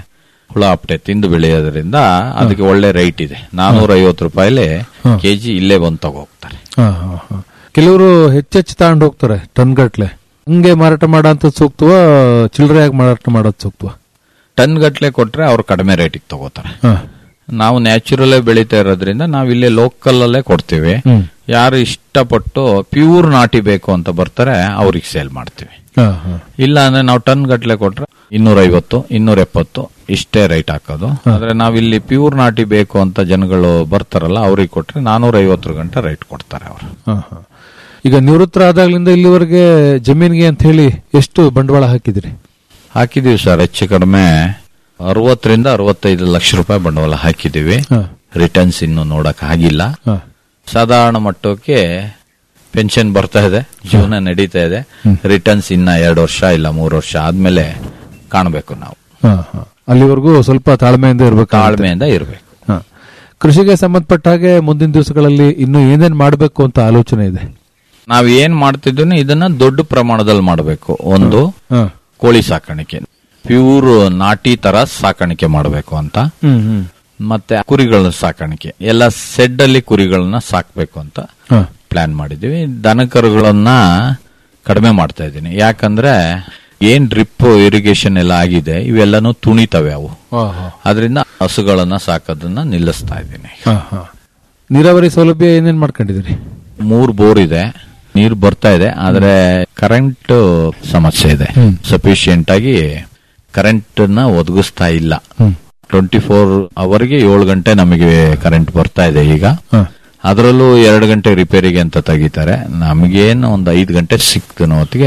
ಹುಳ ಅಪ್ಪಟೆ ತಿಂದು ಬೆಳೆಯೋದ್ರಿಂದ ಅದಕ್ಕೆ ಒಳ್ಳೆ ರೈಟ್ ಇದೆ ನಾನೂರ ಐವತ್ತು ರೂಪಾಯಿಲಿ ಕೆಜಿ ಇಲ್ಲೇ ಬಂದು ತಗೋಗ್ತಾರೆ ಹಾ, ಹಾ, ಹಾ. ಕೆಲವರು ಹೆಚ್ಚೆಚ್ಚು ತಗೊಂಡು ಹೋಗ್ತಾರೆ ಟನ್ ಗಟ್ಲೆ ಹಂಗೆ ಮಾರಾಟ ಮಾಡೋ ಸೂಕ್ತವ ಚಿಲ್ಲರೆಯಾಗಿ ಮಾರಾಟ ಮಾಡೋದು ಸೂಕ್ತವ ಟನ್ ಗಟ್ಲೆ ಕೊಟ್ರೆ ಅವ್ರು ಕಡಿಮೆ ರೇಟಿಗೆ ತಗೋತಾರೆ ಹಾ. ನಾವು ನ್ಯಾಚುರಲ್ ಬೆಳೀತಾ ಇರೋದ್ರಿಂದ ನಾವು ಇಲ್ಲೇ ಲೋಕಲ್ ಅಲ್ಲೇ ಕೊಡ್ತೀವಿ ಹ್ಮ್. ಯಾರು ಇಷ್ಟಪಟ್ಟು ಪ್ಯೂರ್ ನಾಟಿ ಬೇಕು ಅಂತ ಬರ್ತಾರೆ ಅವ್ರಿಗೆ ಸೇಲ್ ಮಾಡ್ತೀವಿ ಹಾ, ಹಾ. ಇಲ್ಲ ಅಂದ್ರೆ ನಾವು ಟನ್ ಗಟ್ಲೆ ಕೊಟ್ರೆ ಇನ್ನೂರ ಐವತ್ತು ಇನ್ನೂರ ಎಪ್ಪತ್ತು ಇಷ್ಟೇ ರೈಟ್ ಹಾಕೋದು ಆದ್ರೆ ನಾವಿಲ್ಲಿ ಪ್ಯೂರ್ ನಾಟಿ ಬೇಕು ಅಂತ ಜನಗಳು ಬರ್ತಾರಲ್ಲ ಅವ್ರಿಗೆ ಕೊಟ್ರೆ ನಾನೂರ ಐವತ್ತು ಗಂಟೆ ರೈಟ್ ಕೊಡ್ತಾರೆ ಅವರು ಹಾ, ಹಾ. ಈಗ ನಿವೃತ್ತರ ಆದಾಗ್ಲಿಂದ ಇಲ್ಲಿವರೆಗೆ ಜಮೀನಿಗೆ ಅಂತ ಹೇಳಿ ಎಷ್ಟು ಬಂಡವಾಳ ಹಾಕಿದಿರಿ ಹಾಕಿದೀವಿ ಸರ್ ಹೆಚ್ಚು ಕಡಿಮೆ ಅರವತ್ತರಿಂದ ಅರವತ್ತೈದು ಲಕ್ಷ ರೂಪಾಯಿ ಬಂಡವಾಳ ಹಾಕಿದೀವಿ ಹಾ. ರಿಟರ್ನ್ಸ್ ಇನ್ನು ನೋಡಕ್ ಆಗಿಲ್ಲ ಹಾ. ಸಾಧಾರಣ ಮಟ್ಟಕ್ಕೆ ಪೆನ್ಷನ್ ಬರ್ತಾ ಇದೆ ಜೀವನ ನಡೀತಾ ಇದೆ ರಿಟರ್ನ್ಸ್ ಇನ್ನ ಎರಡು ವರ್ಷ ಇಲ್ಲ ಮೂರು ವರ್ಷ ಆದ್ಮೇಲೆ ಕಾಣಬೇಕು ನಾವು ಹಾ, ಹಾ. ಅಲ್ಲಿವರೆಗೂ ಸ್ವಲ್ಪ ತಾಳ್ಮೆಯಿಂದ ಇರ್ಬೇಕು ತಾಳ್ಮೆಯಿಂದ ಇರಬೇಕು ಹಾ. ಕೃಷಿಗೆ ಸಂಬಂಧಪಟ್ಟ ಹಾಗೆ ಮುಂದಿನ ದಿವಸಗಳಲ್ಲಿ ಇನ್ನು ಏನೇನ್ ಮಾಡಬೇಕು ಅಂತ ಆಲೋಚನೆ ಇದೆ ನಾವ್ ಏನ್ ಮಾಡ್ತಿದ್ದೀವಿ ಇದನ್ನ ದೊಡ್ಡ ಪ್ರಮಾಣದಲ್ಲಿ ಮಾಡಬೇಕು ಒಂದು ಹಾ. ಕೋಳಿ ಸಾಕಾಣಿಕೆ ಪ್ಯೂರ್ ನಾಟಿ ತರ ಸಾಕಾಣಿಕೆ ಮಾಡಬೇಕು ಅಂತ ಹ್ಮ್ ಹ್ಮ್ ಮತ್ತೆ ಕುರಿಗಳ ಸಾಕಾಣಿಕೆ ಎಲ್ಲ ಸೆಡ್ ಅಲ್ಲಿ ಕುರಿಗಳನ್ನ ಸಾಕ್ಬೇಕು ಅಂತ ಹಾ. ಪ್ಲಾನ್ ಮಾಡಿದೀವಿ ದನಕರುಗಳನ್ನ ಕಡಿಮೆ ಮಾಡ್ತಾ ಇದ್ದೀನಿ ಯಾಕಂದ್ರೆ ಏನ್ ಡ್ರಿಪ್ ಇರಿಗೇಷನ್ ಎಲ್ಲ ಆಗಿದೆ ಇವೆಲ್ಲನೂ ತುಣಿತವೆ ಅವು ಹಾ, ಹಾ. ಅದರಿಂದ ಹಸುಗಳನ್ನ ಸಾಕೋದನ್ನ ನಿಲ್ಲಿಸ್ತಾ ಇದ್ದೀನಿ ಹಾ, ಹಾ. ನೀರಾವರಿ ಸೌಲಭ್ಯ ಏನೇನ್ ಮಾಡ್ಕೊಂಡಿದ್ದೀರಿ ಮೂರ್ ಬೋರ್ ಇದೆ ನೀರು ಬರ್ತಾ ಇದೆ ಆದ್ರೆ ಕರೆಂಟ್ ಸಮಸ್ಯೆ ಇದೆ ಸಫಿಶಿಯಂಟ್ ಆಗಿ ಕರೆಂಟ್ ನ ಒದಗಿಸ್ತಾ ಇಲ್ಲ ಟ್ವೆಂಟಿ ಫೋರ್ ಅವರ್ಗೆ ಏಳು ಗಂಟೆ ನಮಗೆ ಕರೆಂಟ್ ಬರ್ತಾ ಇದೆ ಈಗ ಹಾ. ಅದರಲ್ಲೂ ಎರಡು ಗಂಟೆ ರಿಪೇರಿಗೆ ಅಂತ ತೆಗಿತಾರೆ ನಮಗೇನು ಒಂದು ಐದು ಗಂಟೆ ಸಿಕ್ತು ಹೊತ್ತಿಗೆ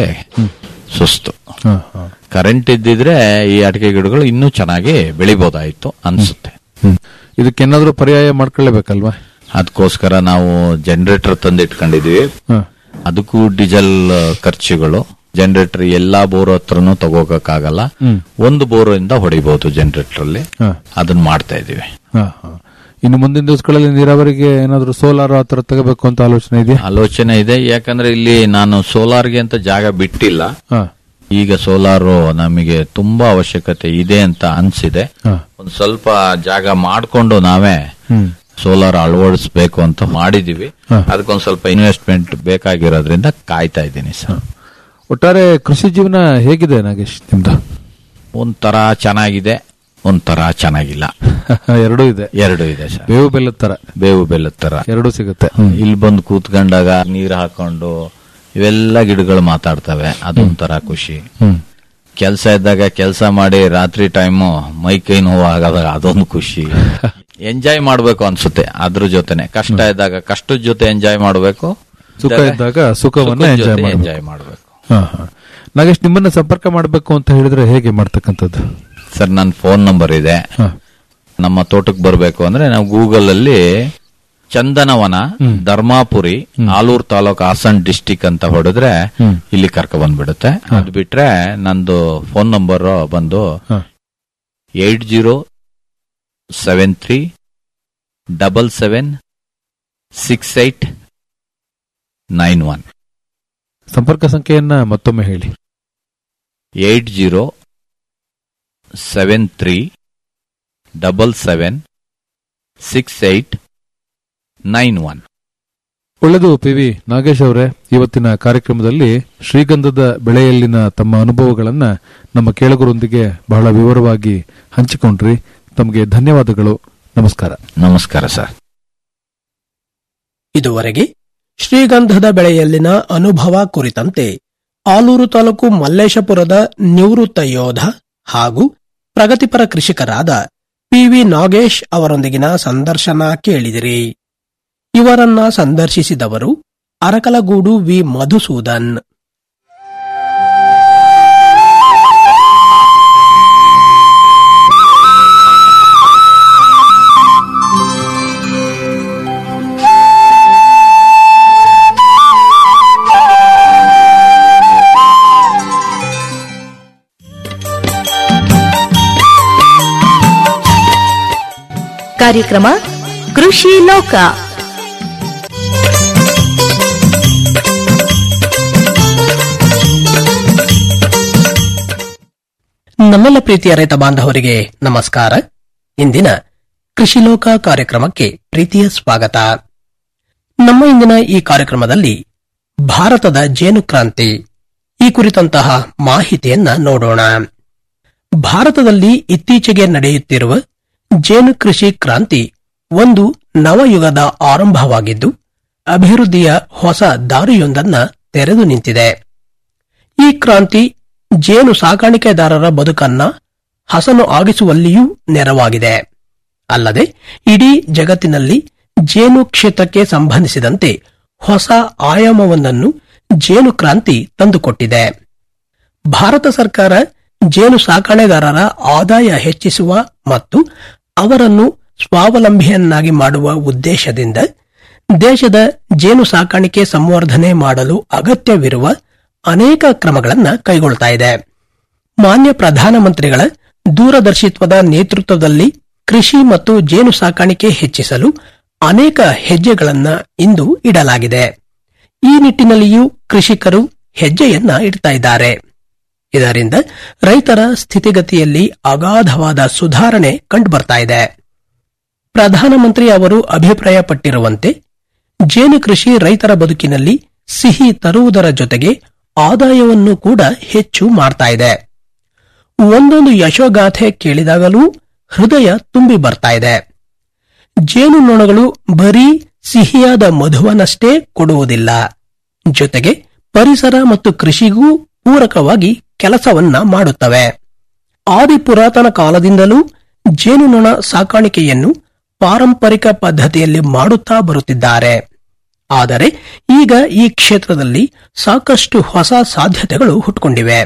ಸುಸ್ತು ಹಾ, ಹಾ. ಕರೆಂಟ್ ಇದ್ದಿದ್ರೆ ಈ ಅಡಿಕೆ ಗಿಡಗಳು ಇನ್ನೂ ಚೆನ್ನಾಗಿ ಬೆಳಿಬೋದಾಯ್ತು ಅನ್ಸುತ್ತೆ ಹ್ಮ್. ಇದಕ್ಕೇನಾದ್ರೂ ಪರ್ಯಾಯ ಮಾಡ್ಕೊಳ್ಳೇಬೇಕಲ್ವಾ ಅದಕ್ಕೋಸ್ಕರ ನಾವು ಜನರೇಟರ್ ತಂದಿಟ್ಕೊಂಡಿದೀವಿ ಹಾ. ಅದಕ್ಕೂ ಡೀಸೆಲ್ ಖರ್ಚುಗಳು ಜನರೇಟರ್ ಎಲ್ಲಾ ಬೋರ್ ಹತ್ರನೂ ತಗೋಕಾಗಲ್ಲ ಹ್ಮ್. ಒಂದು ಬೋರ್ ಇಂದ ಹೊಡಿಬಹುದು ಜನರೇಟರ್ ಅಲ್ಲಿ ಹಾ. ಅದನ್ನ ಮಾಡ್ತಾ ಇದೀವಿ ಹಾ, ಹಾ. ಇನ್ನು ಮುಂದಿನ ದಿವಸಗಳಲ್ಲಿ ನೀರಾವರಿಗೆ ಏನಾದ್ರೂ ಸೋಲಾರ್ ಆ ತರ ತಗೋಬೇಕು ಅಂತ ಆಲೋಚನೆ ಇದೆಯಾ ಆಲೋಚನೆ ಇದೆ ಯಾಕಂದ್ರೆ ಇಲ್ಲಿ ನಾನು ಸೋಲಾರ್ಗೆ ಅಂತ ಜಾಗ ಬಿಟ್ಟಿಲ್ಲ ಹಾ. ಈಗ ಸೋಲಾರ್ ನಮಗೆ ತುಂಬಾ ಅವಶ್ಯಕತೆ ಇದೆ ಅಂತ ಅನ್ಸಿದೆ ಹಾ. ಒಂದ್ ಸ್ವಲ್ಪ ಜಾಗ ಮಾಡ್ಕೊಂಡು ನಾವೇ ಹ್ಮ್. ಸೋಲಾರ್ ಅಳವಡಿಸಬೇಕು ಅಂತ ಮಾಡಿದೀವಿ ಹಾ. ಅದಕ್ಕೊಂದ್ ಸ್ವಲ್ಪ ಇನ್ವೆಸ್ಟ್ಮೆಂಟ್ ಬೇಕಾಗಿರೋದ್ರಿಂದ ಕಾಯ್ತಾ ಇದ್ದೀನಿ ಸರ್ ಒಟ್ಟಾರೆ ಕೃಷಿ ಜೀವನ ಹೇಗಿದೆ ನಾಗೇಶ್ ನಿಮ್ದು ಒಂಥರ ಚೆನ್ನಾಗಿದೆ ಒಂಥರ ಚೆನ್ನಾಗಿಲ್ಲ ಎರಡೂ ಇದೆ ಎರಡು ಇದೆ ಸರ್ ಬೇವು ಬೆಲ್ಲದ ತರ ಬೇವು ಬೆಲ್ಲದ ತರ ಎರಡೂ ಸಿಗುತ್ತೆ ಇಲ್ಲಿ ಬಂದು ಕೂತ್ಕೊಂಡಾಗ ನೀರ್ ಹಾಕೊಂಡು ಇವೆಲ್ಲ ಗಿಡಗಳು ಮಾತಾಡ್ತವೆ ಅದೊಂಥರ ಖುಷಿ ಹ್ಮ್ ಕೆಲಸ ಇದ್ದಾಗ ಕೆಲಸ ಮಾಡಿ ರಾತ್ರಿ ಟೈಮು ಮೈ ಕೈ ನೋವು ಆಗದಾಗ ಅದೊಂದು ಖುಷಿ ಎಂಜಾಯ್ ಮಾಡ್ಬೇಕು ಅನ್ಸುತ್ತೆ ಅದ್ರ ಜೊತೆನೆ ಕಷ್ಟ ಇದ್ದಾಗ ಕಷ್ಟದ ಜೊತೆ ಎಂಜಾಯ್ ಮಾಡ್ಬೇಕು ಸುಖ ಇದ್ದಾಗ ಸುಖವನ್ನ ಸುಖದ್ ಎಂಜಾಯ್ ಜೊತೆ ಮಾಡಬೇಕು ಎಂಜಾಯ್ ಮಾಡ್ಬೇಕು ಹಾ, ಹಾ. ನಾಗೇಶ್ ನಿಮ್ಮನ್ನ ಸಂಪರ್ಕ ಮಾಡಬೇಕು ಅಂತ ಹೇಳಿದ್ರೆ ಹೇಗೆ ಮಾಡ್ತಕ್ಕಂಥದ್ದು ಸರ್ ನನ್ನ ಫೋನ್ ನಂಬರ್ ಇದೆ ಹಾ. ನಮ್ಮ ತೋಟಕ್ಕೆ ಬರಬೇಕು ಅಂದ್ರೆ ನಾವು ಗೂಗಲ್ ಅಲ್ಲಿ ಚಂದನವನ ಧರ್ಮಾಪುರಿ ಆಲೂರು ತಾಲೂಕು ಹಾಸನ್ ಡಿಸ್ಟಿಕ್ ಅಂತ ಹೊಡೆದ್ರೆ ಇಲ್ಲಿ ಕರ್ಕ ಬಂದ್ಬಿಡುತ್ತೆ ಅದು ಬಿಟ್ರೆ ನಂದು ಫೋನ್ ನಂಬರ್ ಬಂದು ಹಾ. Eight zero seven three double seven six eight nine one ಸಂಪರ್ಕ ಸಂಖ್ಯೆಯನ್ನ ಮತ್ತೊಮ್ಮೆ ಹೇಳಿ eight zero seven three double seven six eight nine one ಒಳ್ಳೆದು ಪಿ ವಿ ನಾಗೇಶ್ ಅವರೇ ಇವತ್ತಿನ ಕಾರ್ಯಕ್ರಮದಲ್ಲಿ ಶ್ರೀಗಂಧದ ಬೆಳೆಯಲ್ಲಿನ ತಮ್ಮ ಅನುಭವಗಳನ್ನ ನಮ್ಮ ಕೇಳುಗರೊಂದಿಗೆ ಬಹಳ ವಿವರವಾಗಿ ಹಂಚಿಕೊಂಡ್ರಿ ತಮಗೆ ಧನ್ಯವಾದಗಳು ನಮಸ್ಕಾರ ನಮಸ್ಕಾರ ಸರ್ ಇದುವರೆಗೆ ಶ್ರೀಗಂಧದ ಬೆಳೆಯಲ್ಲಿನ ಅನುಭವ ಕುರಿತಂತೆ ಆಲೂರು ತಾಲೂಕು ಮಲ್ಲೇಶಪುರದ ನಿವೃತ್ತ ಯೋಧ ಹಾಗೂ ಪ್ರಗತಿಪರ ಕೃಷಿಕರಾದ ಪಿವಿ ನಾಗೇಶ್ ಅವರೊಂದಿಗಿನ ಸಂದರ್ಶನ ಕೇಳಿದಿರಿ ಇವರನ್ನ ಸಂದರ್ಶಿಸಿದವರು ಅರಕಲಗೂಡು ವಿ ಮಧುಸೂದನ್ ಕಾರ್ಯಕ್ರಮ ಕೃಷಿ ಲೋಕ ನಮ್ಮೆಲ್ಲ ಪ್ರೀತಿಯ ರೈತ ಬಾಂಧವರಿಗೆ ನಮಸ್ಕಾರ ಇಂದಿನ ಕೃಷಿ ಲೋಕ ಕಾರ್ಯಕ್ರಮಕ್ಕೆ ಪ್ರೀತಿಯ ಸ್ವಾಗತ ನಮ್ಮ ಇಂದಿನ ಈ ಕಾರ್ಯಕ್ರಮದಲ್ಲಿ ಭಾರತದ ಜೇನು ಕ್ರಾಂತಿ ಈ ಕುರಿತಂತಹ ಮಾಹಿತಿಯನ್ನ ನೋಡೋಣ ಭಾರತದಲ್ಲಿ ಇತ್ತೀಚೆಗೆ ನಡೆಯುತ್ತಿರುವ ಜೇನು ಕೃಷಿ ಕ್ರಾಂತಿ ಒಂದು ನವಯುಗದ ಆರಂಭವಾಗಿದ್ದು ಅಭಿವೃದ್ಧಿಯ ಹೊಸ ದಾರಿಯೊಂದನ್ನ ತೆರೆದು ನಿಂತಿದೆ ಈ ಕ್ರಾಂತಿ ಜೇನು ಸಾಕಾಣಿಕೆದಾರರ ಬದುಕನ್ನ ಹಸನು ಆಗಿಸುವಲ್ಲಿಯೂ ನೆರವಾಗಿದೆ ಅಲ್ಲದೆ ಇಡೀ ಜಗತ್ತಿನಲ್ಲಿ ಜೇನು ಕ್ಷೇತ್ರಕ್ಕೆ ಸಂಬಂಧಿಸಿದಂತೆ ಹೊಸ ಆಯಾಮವೊಂದನ್ನು ಜೇನು ಕ್ರಾಂತಿ ತಂದುಕೊಟ್ಟಿದೆ ಭಾರತ ಸರ್ಕಾರ ಜೇನು ಸಾಕಣೆದಾರರ ಆದಾಯ ಹೆಚ್ಚಿಸುವ ಮತ್ತು ಅವರನ್ನು ಸ್ವಾವಲಂಬಿಯನ್ನಾಗಿ ಮಾಡುವ ಉದ್ದೇಶದಿಂದ ದೇಶದ ಜೇನು ಸಾಕಾಣಿಕೆ ಸಂವರ್ಧನೆ ಮಾಡಲು ಅಗತ್ಯವಿರುವ ಅನೇಕ ಕ್ರಮಗಳನ್ನು ಕೈಗೊಳ್ತಾ ಇದೆ ಮಾನ್ಯ ಪ್ರಧಾನಮಂತ್ರಿಗಳ ದೂರದರ್ಶಿತ್ವದ ನೇತೃತ್ವದಲ್ಲಿ ಕೃಷಿ ಮತ್ತು ಜೇನು ಸಾಕಾಣಿಕೆ ಹೆಚ್ಚಿಸಲು ಅನೇಕ ಹೆಜ್ಜೆಗಳನ್ನ ಇಂದು ಇಡಲಾಗಿದೆ ಈ ನಿಟ್ಟಿನಲ್ಲಿಯೂ ಕೃಷಿಕರು ಹೆಜ್ಜೆಯನ್ನ ಇಡ್ತಾ ಇದ್ದಾರೆ ಇದರಿಂದ ರೈತರ ಸ್ಥಿತಿಗತಿಯಲ್ಲಿ ಅಗಾಧವಾದ ಸುಧಾರಣೆ ಕಂಡುಬರ್ತಾ ಇದೆ ಪ್ರಧಾನಮಂತ್ರಿ ಅವರು ಅಭಿಪ್ರಾಯಪಟ್ಟಿರುವಂತೆ ಜೇನು ಕೃಷಿ ರೈತರ ಬದುಕಿನಲ್ಲಿ ಸಿಹಿ ತರುವುದರ ಜೊತೆಗೆ ಆದಾಯವನ್ನು ಕೂಡ ಹೆಚ್ಚು ಮಾಡ್ತಾ ಇದೆ ಒಂದೊಂದು ಯಶೋಗಾಥೆ ಕೇಳಿದಾಗಲೂ ಹೃದಯ ತುಂಬಿ ಬರ್ತಾ ಇದೆ ಜೇನು ನೊಣಗಳು ಬರೀ ಸಿಹಿಯಾದ ಮಧುವನ್ನಷ್ಟೇ ಕೊಡುವುದಿಲ್ಲ ಜೊತೆಗೆ ಪರಿಸರ ಮತ್ತು ಕೃಷಿಗೂ ಪೂರಕವಾಗಿ ಕೆಲಸವನ್ನ ಮಾಡುತ್ತವೆ ಆದಿ ಪುರಾತನ ಕಾಲದಿಂದಲೂ ಜೇನುನೊಣ ಸಾಕಾಣಿಕೆಯನ್ನು ಪಾರಂಪರಿಕ ಪದ್ಧತಿಯಲ್ಲಿ ಮಾಡುತ್ತಾ ಬರುತ್ತಿದ್ದಾರೆ ಆದರೆ ಈಗ ಈ ಕ್ಷೇತ್ರದಲ್ಲಿ ಸಾಕಷ್ಟು ಹೊಸ ಸಾಧ್ಯತೆಗಳು ಹುಟ್ಟುಕೊಂಡಿವೆ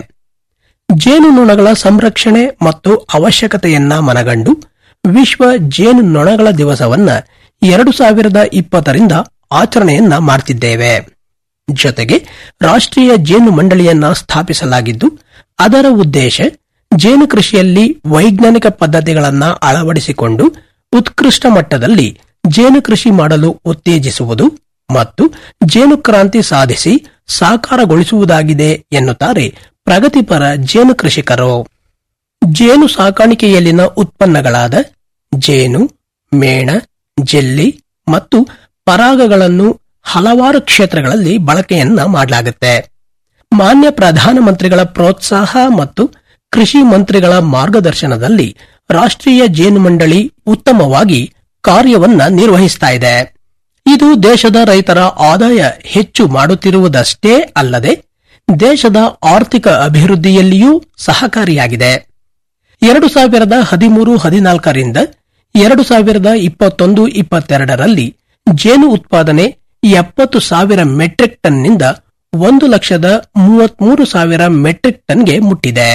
ಜೇನುನೊಣಗಳ ಸಂರಕ್ಷಣೆ ಮತ್ತು ಅವಶ್ಯಕತೆಯನ್ನ ಮನಗಂಡು ವಿಶ್ವ ಜೇನು ನೊಣಗಳ ದಿವಸವನ್ನ ಎರಡು ಸಾವಿರದ ಇಪ್ಪತ್ತರಿಂದ ಆಚರಣೆಯನ್ನ ಮಾಡ್ತಿದ್ದೇವೆ ಜೊತೆಗೆ ರಾಷ್ಟ್ರೀಯ ಜೇನು ಮಂಡಳಿಯನ್ನ ಸ್ಥಾಪಿಸಲಾಗಿದ್ದು ಅದರ ಉದ್ದೇಶ ಜೇನು ಕೃಷಿಯಲ್ಲಿ ವೈಜ್ಞಾನಿಕ ಪದ್ಧತಿಗಳನ್ನ ಅಳವಡಿಸಿಕೊಂಡು ಉತ್ಕೃಷ್ಟ ಮಟ್ಟದಲ್ಲಿ ಜೇನು ಕೃಷಿ ಮಾಡಲು ಉತ್ತೇಜಿಸುವುದು ಮತ್ತು ಜೇನು ಕ್ರಾಂತಿ ಸಾಧಿಸಿ ಸಾಕಾರಗೊಳಿಸುವುದಾಗಿದೆ ಎನ್ನುತ್ತಾರೆ ಪ್ರಗತಿಪರ ಜೇನು ಕೃಷಿಕರು ಜೇನು ಸಾಕಾಣಿಕೆಯಲ್ಲಿನ ಉತ್ಪನ್ನಗಳಾದ ಜೇನು ಮೇಣ ಜೆಲ್ಲಿ ಮತ್ತು ಪರಾಗಗಳನ್ನು ಹಲವಾರು ಕ್ಷೇತ್ರಗಳಲ್ಲಿ ಬಳಕೆಯನ್ನ ಮಾಡಲಾಗುತ್ತೆ ಮಾನ್ಯ ಪ್ರಧಾನಮಂತ್ರಿಗಳ ಪ್ರೋತ್ಸಾಹ ಮತ್ತು ಕೃಷಿ ಮಂತ್ರಿಗಳ ಮಾರ್ಗದರ್ಶನದಲ್ಲಿ ರಾಷ್ಟ್ರೀಯ ಜೇನು ಮಂಡಳಿ ಉತ್ತಮವಾಗಿ ಕಾರ್ಯವನ್ನ ನಿರ್ವಹಿಸ್ತಾ ಇದೆ ಇದು ದೇಶದ ರೈತರ ಆದಾಯ ಹೆಚ್ಚು ಮಾಡುತ್ತಿರುವುದಷ್ಟೇ ಅಲ್ಲದೆ ದೇಶದ ಆರ್ಥಿಕ ಅಭಿವೃದ್ಧಿಯಲ್ಲಿಯೂ ಸಹಕಾರಿಯಾಗಿದೆ ಎರಡು ಸಾವಿರದ ಹದಿಮೂರು ಹದಿನಾಲ್ಕರಿಂದ ಎರಡು ಸಾವಿರದ ಇಪ್ಪತ್ತೊಂದು ಇಪ್ಪತ್ತೆರಡರಲ್ಲಿ ಜೇನು ಉತ್ಪಾದನೆ ಎಪ್ಪತ್ತು ಸಾವಿರ ಮೆಟ್ರಿಕ್ ಟನ್ನಿಂದ ಒಂದು ಲಕ್ಷದ ಮೂವತ್ಮೂರು ಸಾವಿರ ಮೆಟ್ರಿಕ್ ಟನ್ಗೆ ಮುಟ್ಟಿದೆ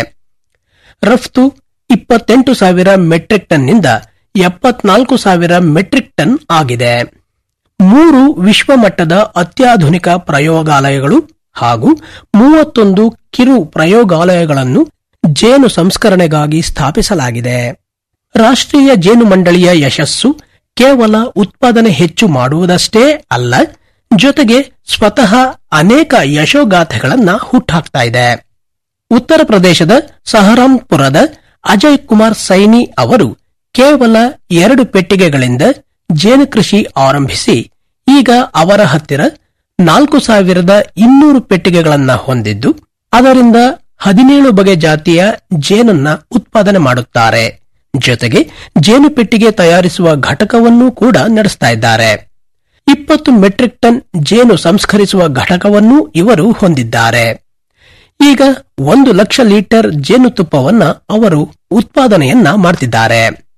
ರಫ್ತು ಇಪ್ಪತ್ತೆಂಟು ಸಾವಿರ ಮೆಟ್ರಿಕ್ ಟನ್ನಿಂದ ಎಪ್ಪತ್ನಾಲ್ಕು ಸಾವಿರ ಮೆಟ್ರಿಕ್ ಟನ್ ಆಗಿದೆ ಮೂರು ವಿಶ್ವಮಟ್ಟದ ಅತ್ಯಾಧುನಿಕ ಪ್ರಯೋಗಾಲಯಗಳು ಹಾಗೂ ಮೂವತ್ತೊಂದು ಕಿರು ಪ್ರಯೋಗಾಲಯಗಳನ್ನು ಜೇನು ಸಂಸ್ಕರಣೆಗಾಗಿ ಸ್ಥಾಪಿಸಲಾಗಿದೆ ರಾಷ್ಟ್ರೀಯ ಜೇನು ಮಂಡಳಿಯ ಯಶಸ್ಸು ಕೇವಲ ಉತ್ಪಾದನೆ ಹೆಚ್ಚು ಮಾಡುವುದಷ್ಟೇ ಅಲ್ಲ ಜೊತೆಗೆ ಸ್ವತಃ ಅನೇಕ ಯಶೋಗಾಥೆಗಳನ್ನ ಹುಟ್ಟಾಕ್ತಾ ಇದೆ ಉತ್ತರ ಪ್ರದೇಶದ ಸಹರಾಂಪುರದ ಅಜಯ್ ಕುಮಾರ್ ಸೈನಿ ಅವರು ಕೇವಲ ಎರಡು ಪೆಟ್ಟಿಗೆಗಳಿಂದ ಜೇನು ಕೃಷಿ ಆರಂಭಿಸಿ ಈಗ ಅವರ ಹತ್ತಿರ ನಾಲ್ಕು ಸಾವಿರದ ಇನ್ನೂರು ಪೆಟ್ಟಿಗೆಗಳನ್ನ ಹೊಂದಿದ್ದು ಅದರಿಂದ ಹದಿನೇಳು ಬಗೆ ಜಾತಿಯ ಜೇನನ್ನ ಉತ್ಪಾದನೆ ಮಾಡುತ್ತಾರೆ ಜೊತೆಗೆ ಜೇನು ಪೆಟ್ಟಿಗೆ ತಯಾರಿಸುವ ಘಟಕವನ್ನೂ ಕೂಡ ನಡೆಸ್ತಾ ಇದ್ದಾರೆ ಇಪ್ಪತ್ತು ಮೆಟ್ರಿಕ್ ಟನ್ ಜೇನು ಸಂಸ್ಕರಿಸುವ ಘಟಕವನ್ನೂ ಇವರು ಹೊಂದಿದ್ದಾರೆ ಈಗ ಒಂದು ಲಕ್ಷ ಲೀಟರ್ ಜೇನುತುಪ್ಪವನ್ನ ಅವರು ಉತ್ಪಾದನೆಯನ್ನ ಮಾಡ್ತಿದ್ದಾರೆ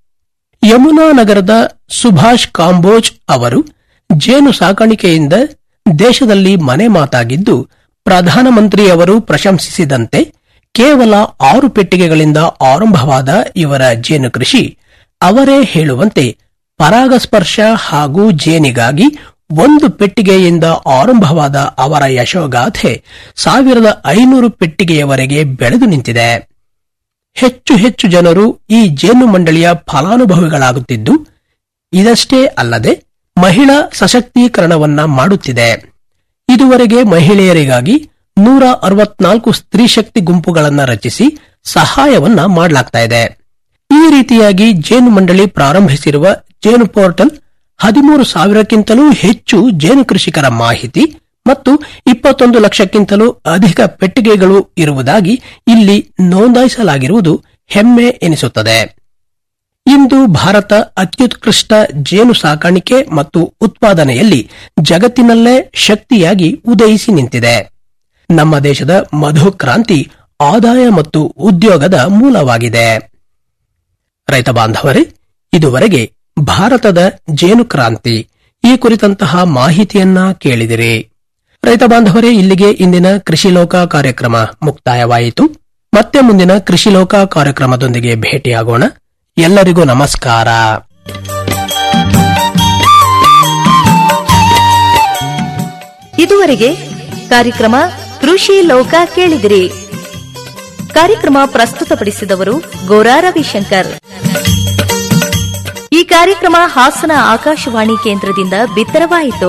ಯಮುನಾ ನಗರದ ಸುಭಾಷ್ ಕಾಂಬೋಜ್ ಅವರು ಜೇನು ಸಾಕಾಣಿಕೆಯಿಂದ ದೇಶದಲ್ಲಿ ಮನೆ ಮಾತಾಗಿದ್ದು ಪ್ರಧಾನಮಂತ್ರಿಯವರು ಪ್ರಶಂಸಿಸಿದಂತೆ ಕೇವಲ ಆರು ಪೆಟ್ಟಿಗೆಗಳಿಂದ ಆರಂಭವಾದ ಇವರ ಜೇನು ಕೃಷಿ ಅವರೇ ಹೇಳುವಂತೆ ಪರಾಗಸ್ಪರ್ಶ ಹಾಗೂ ಜೇನಿಗಾಗಿ ಒಂದು ಪೆಟ್ಟಿಗೆಯಿಂದ ಆರಂಭವಾದ ಅವರ ಯಶೋಗಾಥೆ ಸಾವಿರದ ಐನೂರು ಪೆಟ್ಟಿಗೆಯವರೆಗೆ ಬೆಳೆದು ನಿಂತಿದೆ ಹೆಚ್ಚು ಹೆಚ್ಚು ಜನರು ಈ ಜೇನು ಮಂಡಳಿಯ ಫಲಾನುಭವಿಗಳಾಗುತ್ತಿದ್ದು ಇದಷ್ಟೇ ಅಲ್ಲದೆ ಮಹಿಳಾ ಸಶಕ್ತೀಕರಣವನ್ನ ಮಾಡುತ್ತಿದೆ ಇದುವರೆಗೆ ಮಹಿಳೆಯರಿಗಾಗಿ ನೂರ ಅರವತ್ನಾಲ್ಕು ಸ್ತ್ರೀ ಶಕ್ತಿ ಗುಂಪುಗಳನ್ನ ರಚಿಸಿ ಸಹಾಯವನ್ನ ಮಾಡಲಾಗ್ತಾ ಇದೆ ಈ ರೀತಿಯಾಗಿ ಜೇನು ಮಂಡಳಿ ಪ್ರಾರಂಭಿಸಿರುವ ಜೇನು ಪೋರ್ಟಲ್ ಹದಿಮೂರು ಸಾವಿರಕ್ಕಿಂತಲೂ ಹೆಚ್ಚು ಜೇನು ಕೃಷಿಕರ ಮಾಹಿತಿ ಮತ್ತು ಇಪ್ಪತ್ತೊಂದು ಲಕ್ಷಕ್ಕಿಂತಲೂ ಅಧಿಕ ಪೆಟ್ಟಿಗೆಗಳು ಇರುವುದಾಗಿ ಇಲ್ಲಿ ನೋಂದಾಯಿಸಲಾಗಿರುವುದು ಹೆಮ್ಮೆ ಎನಿಸುತ್ತದೆ ಇಂದು ಭಾರತ ಅತ್ಯುತ್ಕೃಷ್ಟ ಜೇನು ಸಾಕಾಣಿಕೆ ಮತ್ತು ಉತ್ಪಾದನೆಯಲ್ಲಿ ಜಗತ್ತಿನಲ್ಲೇ ಶಕ್ತಿಯಾಗಿ ಉದಯಿಸಿ ನಿಂತಿದೆ ನಮ್ಮ ದೇಶದ ಮಧು ಕ್ರಾಂತಿ ಆದಾಯ ಮತ್ತು ಉದ್ಯೋಗದ ಮೂಲವಾಗಿದೆ ರೈತ ಬಾಂಧವರೇ ಇದುವರೆಗೆ ಭಾರತದ ಜೇನು ಕ್ರಾಂತಿ ಈ ಕುರಿತಂತಹ ಮಾಹಿತಿಯನ್ನ ಕೇಳಿದಿರಿ ರೈತ ಬಾಂಧವರೇ ಇಲ್ಲಿಗೆ ಇಂದಿನ ಕೃಷಿ ಲೋಕ ಕಾರ್ಯಕ್ರಮ ಮುಕ್ತಾಯವಾಯಿತು ಮತ್ತೆ ಮುಂದಿನ ಕೃಷಿ ಲೋಕ ಕಾರ್ಯಕ್ರಮದೊಂದಿಗೆ ಭೇಟಿಯಾಗೋಣ ಎಲ್ಲರಿಗೂ ನಮಸ್ಕಾರ ಇದುವರೆಗೆ ಕಾರ್ಯಕ್ರಮ ಕೃಷಿ ಲೋಕ ಕೇಳಿದಿರಿ ಕಾರ್ಯಕ್ರಮ ಪ್ರಸ್ತುತಪಡಿಸಿದವರು ಗೋರಾ ರವಿಶಂಕರ್ ಈ ಕಾರ್ಯಕ್ರಮ ಹಾಸನ ಆಕಾಶವಾಣಿ ಕೇಂದ್ರದಿಂದ ಬಿತ್ತರವಾಯಿತು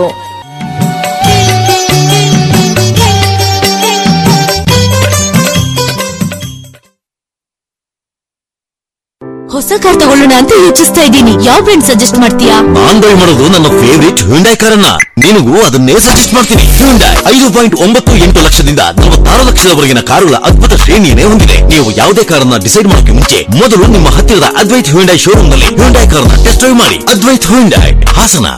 ಹೊಸ ಕಾರ್ ತಗೊಳ್ಳೋಣ ಅಂತ ಯೋಚಿಸ್ತಾ ಇದ್ದೀನಿ ಯಾವ ಬ್ರ್ಯಾಂಡ್ ಸಜೆಸ್ಟ್ ಮಾಡ್ತೀಯಾ ನಾನ್ ಬೈ ಮಾಡೋದು ನನ್ನ ಫೇವರಿಟ್ ಹ್ಯುಂಡೈ ಕಾರನ್ನ ನಿನಗೂ ಅದನ್ನೇ ಸಜೆಸ್ಟ್ ಮಾಡ್ತೀನಿ ಹ್ಯುಂಡೈ ಐದು ಪಾಯಿಂಟ್ ಒಂಬತ್ತು ಎಂಟು ಲಕ್ಷದಿಂದ ನಲವತ್ತಾರು ಲಕ್ಷದವರೆಗಿನ ಕಾರುಗಳ ಅದ್ಭುತ ಶ್ರೇಣಿಯನ್ನೇ ಹೊಂದಿದೆ ನೀವು ಯಾವುದೇ ಕಾರನ್ನ ಡಿಸೈಡ್ ಮಾಡೋಕೆ ಮುಂಚೆ ಮೊದಲು ನಿಮ್ಮ ಹತ್ತಿರದ ಅದ್ವೈತ್ ಹ್ಯುಂಡೈ ಶೋರೂಮ್ ನಲ್ಲಿ ಹ್ಯುಂಡೈ ಕಾರನ್ನ ಟೆಸ್ಟ್ ಡ್ರೈವ್ ಮಾಡಿ ಅದ್ವೈತ್ ಹ್ಯುಂಡೈ ಹಾಸನ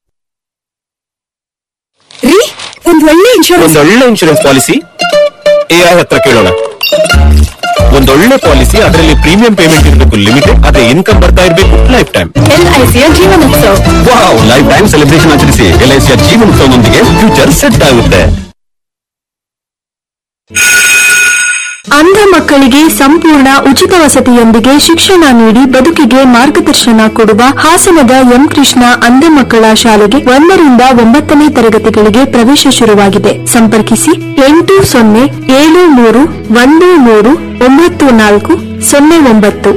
ರೀ ಒಂದ್ ಒಳ್ಳೆ ಇನ್ಶೂರೆನ್ಸ್ ಒಂದೊಳ್ಳೆ ಇನ್ಶೂರೆನ್ಸ್ ಪಾಲಿಸಿ ಎಐ ಹತ್ರ ಕೇಳೋಣ ಒಂದೊಳ್ಳೆ ಪಾಲಿಸಿ ಅದರಲ್ಲಿ ಪ್ರೀಮಿಯಂ ಪೇಮೆಂಟ್ ಇರಬೇಕು ಲಿಮಿಟೆಡ್ ಅದೇ ಇನ್ಕಮ್ ಬರ್ತಾ ಇರಬೇಕು ಲೈಫ್ ಟೈಮ್ ಎಲ್ಐಸಿಯ Jeevanotsava wow life time celebration ಆಚರಿಸಿ ಎಲ್ಐಸಿಯ ಜೀವನೋತ್ಸವದೊಂದಿಗೆ ಫ್ಯೂಚರ್ ಸೆಟ್ ಆಗುತ್ತೆ ಅಂಧ ಮಕ್ಕಳಿಗೆ ಸಂಪೂರ್ಣ ಉಚಿತ ವಸತಿಯೊಂದಿಗೆ ಶಿಕ್ಷಣ ನೀಡಿ ಬದುಕಿಗೆ ಮಾರ್ಗದರ್ಶನ ಕೊಡುವ ಹಾಸನದ ಎಂ ಕೃಷ್ಣ ಅಂಧ ಮಕ್ಕಳ ಶಾಲೆಗೆ ಒಂದರಿಂದ ಒಂಬತ್ತನೇ ತರಗತಿಗಳಿಗೆ ಪ್ರವೇಶ ಶುರುವಾಗಿದೆ ಸಂಪರ್ಕಿಸಿ ಎಂಟು ಸೊನ್ನೆ ಏಳು ಮೂರು ಒಂದು ಮೂರು ಒಂಬತ್ತು ನಾಲ್ಕು ಸೊನ್ನೆ ಒಂಬತ್ತು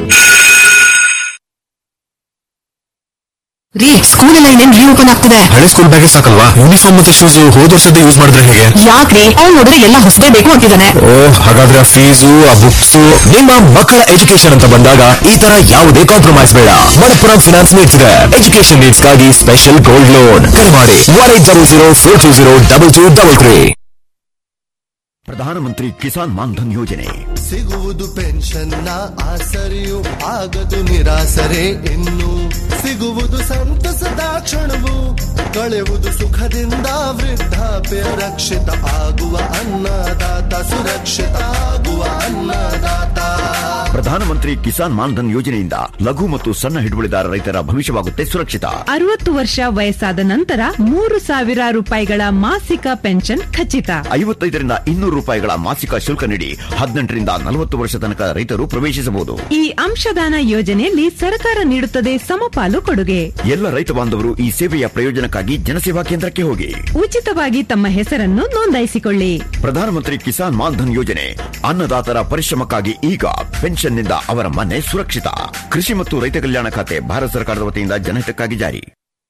ರೀ ಸ್ಕೂಲ್ ಎಲ್ಲ ಇನ್ನೇನ್ ರೀಓಪನ್ ಆಗ್ತಿದೆ ಹಳೆ ಸ್ಕೂಲ್ ಬ್ಯಾಗೇ ಸಾಕಲ್ವಾ ಯೂನಿಫಾರ್ಮ್ ಮತ್ತೆ ಶೂಸ್ ಹೋದ ವರ್ಷದ ಯೂಸ್ ಮಾಡಿದ್ರೆ ಹೇಗೆ ಯಾಕ್ರಿ ಅವ್ನು ನೋಡಿದ್ರೆ ಎಲ್ಲ ಹೊಸದೇ ಬೇಕು ಅಂತಿದ್ದಾನೆ ಓ ಹಾಗಾದ್ರೆ ಆ ಫೀಸು ಆ ಬುಕ್ಸ್ ನಿಮ್ಮ ಮಕ್ಕಳ ಎಜುಕೇಶನ್ ಅಂತ ಬಂದಾಗ ಈ ತರ ಯಾವುದೇ ಕಾಂಪ್ರಮೈಸ್ ಬೇಡ ಮಣಪ್ಪುರಂ ಫಿನಾನ್ಸ್ ನೀಡ್ತಿದೆ ಎಜುಕೇಶನ್ ನೀಡ್ಸ್ ಗಾಗಿ ಸ್ಪೆಷಲ್ ಗೋಲ್ಡ್ ಲೋನ್ ಕರೆ ಮಾಡಿ one eight double zero four two zero double two double three Pradhan Mantri Kisan Maandhan ಯೋಜನೆ ಸಿಗುವುದು ಪೆನ್ಷನ್ನ ಆಸರೆಯು ಆಗದು ನಿರಾಸರೆ ಇನ್ನು ಸಿಗುವುದು ಸಂತಸದ ಕ್ಷಣವು ಕಳೆಯುವುದು ಸುಖದಿಂದ ವೃದ್ಧಾಪ್ಯ ರಕ್ಷಿತ ಆಗುವ ಅನ್ನದಾತ ಸುರಕ್ಷಿತ ಆಗುವ ಅನ್ನದಾತ ಪ್ರಧಾನಮಂತ್ರಿ ಕಿಸಾನ್ ಮಾನ್ಧನ್ ಯೋಜನೆಯಿಂದ ಲಘು ಮತ್ತು ಸಣ್ಣ ಹಿಡುವಳಿದಾರ ರೈತರ ಭವಿಷ್ಯವಾಗುತ್ತೆ ಸುರಕ್ಷಿತ ಅರವತ್ತು ವರ್ಷ ವಯಸ್ಸಾದ ನಂತರ ಮೂರು ಸಾವಿರ ರೂಪಾಯಿಗಳ ಮಾಸಿಕ ಪೆನ್ಷನ್ ಖಚಿತ ಐವತ್ತೈದರಿಂದ ಇನ್ನೂರು ರೂಪಾಯಿಗಳ ಮಾಸಿಕ ಶುಲ್ಕ ನೀಡಿ ಹದಿನೆಂಟರಿಂದ ನಲವತ್ತು ವರ್ಷ ತನಕ ರೈತರು ಪ್ರವೇಶಿಸಬಹುದು ಈ ಅಂಶದಾನ ಯೋಜನೆಯಲ್ಲಿ ಸರ್ಕಾರ ನೀಡುತ್ತದೆ ಸಮಪಾಲು ಕೊಡುಗೆ ಎಲ್ಲ ರೈತ ಬಾಂಧವರು ಈ ಸೇವೆಯ ಪ್ರಯೋಜನಕ್ಕಾಗಿ ಜನಸೇವಾ ಕೇಂದ್ರಕ್ಕೆ ಹೋಗಿ ಉಚಿತವಾಗಿ ತಮ್ಮ ಹೆಸರನ್ನು ನೋಂದಾಯಿಸಿಕೊಳ್ಳಿ ಪ್ರಧಾನಮಂತ್ರಿ ಕಿಸಾನ್ ಮಾನ್ಧನ್ ಯೋಜನೆ ಅನ್ನದಾತರ ಪರಿಶ್ರಮಕ್ಕಾಗಿ ಈಗ ಪೆನ್ಷನ್ನಿಂದ ಅವರ ಮನೆ ಸುರಕ್ಷಿತ ಕೃಷಿ ಮತ್ತು ರೈತ ಕಲ್ಯಾಣ ಖಾತೆ ಭಾರತ ಸರ್ಕಾರದ ವತಿಯಿಂದ ಜನಹಿತಕ್ಕಾಗಿ ಜಾರಿ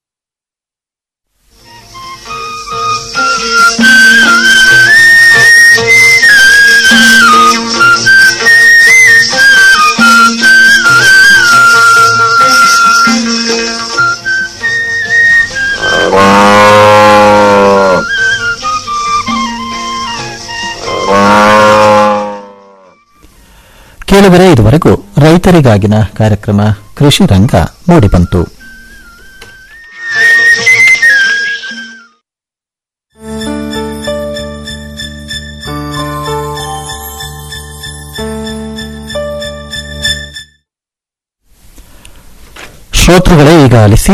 ಕೇಳಿದರೆ ಇದುವರೆಗೂ ರೈತರಿಗಾಗಿನ ಕಾರ್ಯಕ್ರಮ ಕೃಷಿ ರಂಗ ಮೂಡಿಬಂತು ಶ್ರೋತೃಗಳೇ ಈಗ ಆಲಿಸಿ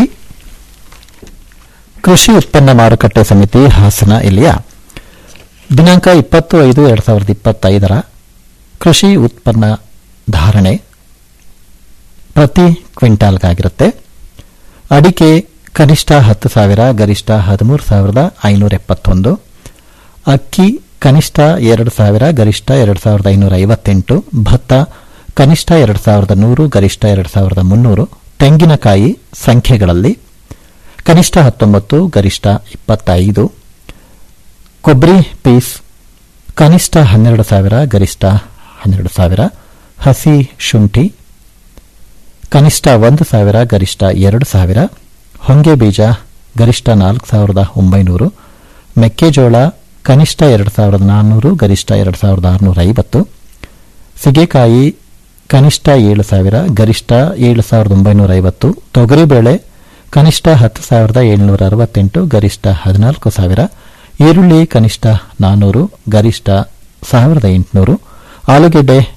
ಕೃಷಿ ಉತ್ಪನ್ನ ಮಾರುಕಟ್ಟೆ ಸಮಿತಿ ಹಾಸನ ಇಲ್ಲಿಯ ದಿನಾಂಕ ಇಪ್ಪತ್ತು ಐದು ಎರಡು ಸಾವಿರದ ಇಪ್ಪತ್ತೈದರ ಕೃಷಿ ಉತ್ಪನ್ನ ಧಾರಣೆ ಪ್ರತಿ ಕ್ವಿಂಟಾಲ್ಗಾಗಿರುತ್ತೆ ಅಡಿಕೆ ಕನಿಷ್ಠ ಹತ್ತು ಸಾವಿರ ಗರಿಷ್ಠ ಹದಿಮೂರು ಸಾವಿರದ ಐನೂರ ಎಪ್ಪತ್ತೊಂದು ಅಕ್ಕಿ ಕನಿಷ್ಠ ಎರಡು ಸಾವಿರ ಗರಿಷ್ಠ ಎರಡು ಸಾವಿರದ ಐನೂರ ಐವತ್ತೆಂಟು ಭತ್ತ ಕನಿಷ್ಠ ಎರಡು ಸಾವಿರದ ನೂರು ಗರಿಷ್ಠ ಎರಡು ಸಾವಿರದ ಮುನ್ನೂರು ತೆಂಗಿನಕಾಯಿ ಸಂಖ್ಯೆಗಳಲ್ಲಿ ಕನಿಷ್ಠ ಹತ್ತೊಂಬತ್ತು ಗರಿಷ್ಠ ಇಪ್ಪತ್ತೈದು ಕೊಬ್ಬರಿ ಪೀಸ್ ಕನಿಷ್ಠ ಹನ್ನೆರಡು ಸಾವಿರ ಗರಿಷ್ಠ ಹನ್ನೆರಡು ಸಾವಿರ ಹಸಿ ಶುಂಠಿ ಕನಿಷ್ಠ ಒಂದು ಸಾವಿರ ಗರಿಷ್ಠ ಎರಡು ಸಾವಿರ ಹೊಂಗೆ ಬೀಜ ಗರಿಷ್ಠ ನಾಲ್ಕು ಸಾವಿರದ ಒಂಬೈನೂರು ಮೆಕ್ಕೆಜೋಳ ಕನಿಷ್ಠ ಎರಡು ಸಾವಿರದ ನಾನ್ನೂರು ಗರಿಷ್ಠ ಎರಡು ಸಾವಿರದ ಆರುನೂರ ಐವತ್ತು ಸಿಗೆಕಾಯಿ ಕನಿಷ್ಠ ಏಳು ಸಾವಿರ ಗರಿಷ್ಠ ಏಳು ಸಾವಿರದ ಒಂಬೈನೂರ ಐವತ್ತು ತೊಗರಿಬೇಳೆ ಕನಿಷ್ಠ ಹತ್ತು ಸಾವಿರದ ಏಳುನೂರ ಅರವತ್ತೆಂಟು ಗರಿಷ್ಠ ಹದಿನಾಲ್ಕು ಸಾವಿರ ಈರುಳ್ಳಿ ಕನಿಷ್ಠ ನಾನ್ನೂರು ಗರಿಷ್ಠ ಸಾವಿರದ ಎಂಟುನೂರು ಆಲೂಗೆಡ್ಡೆ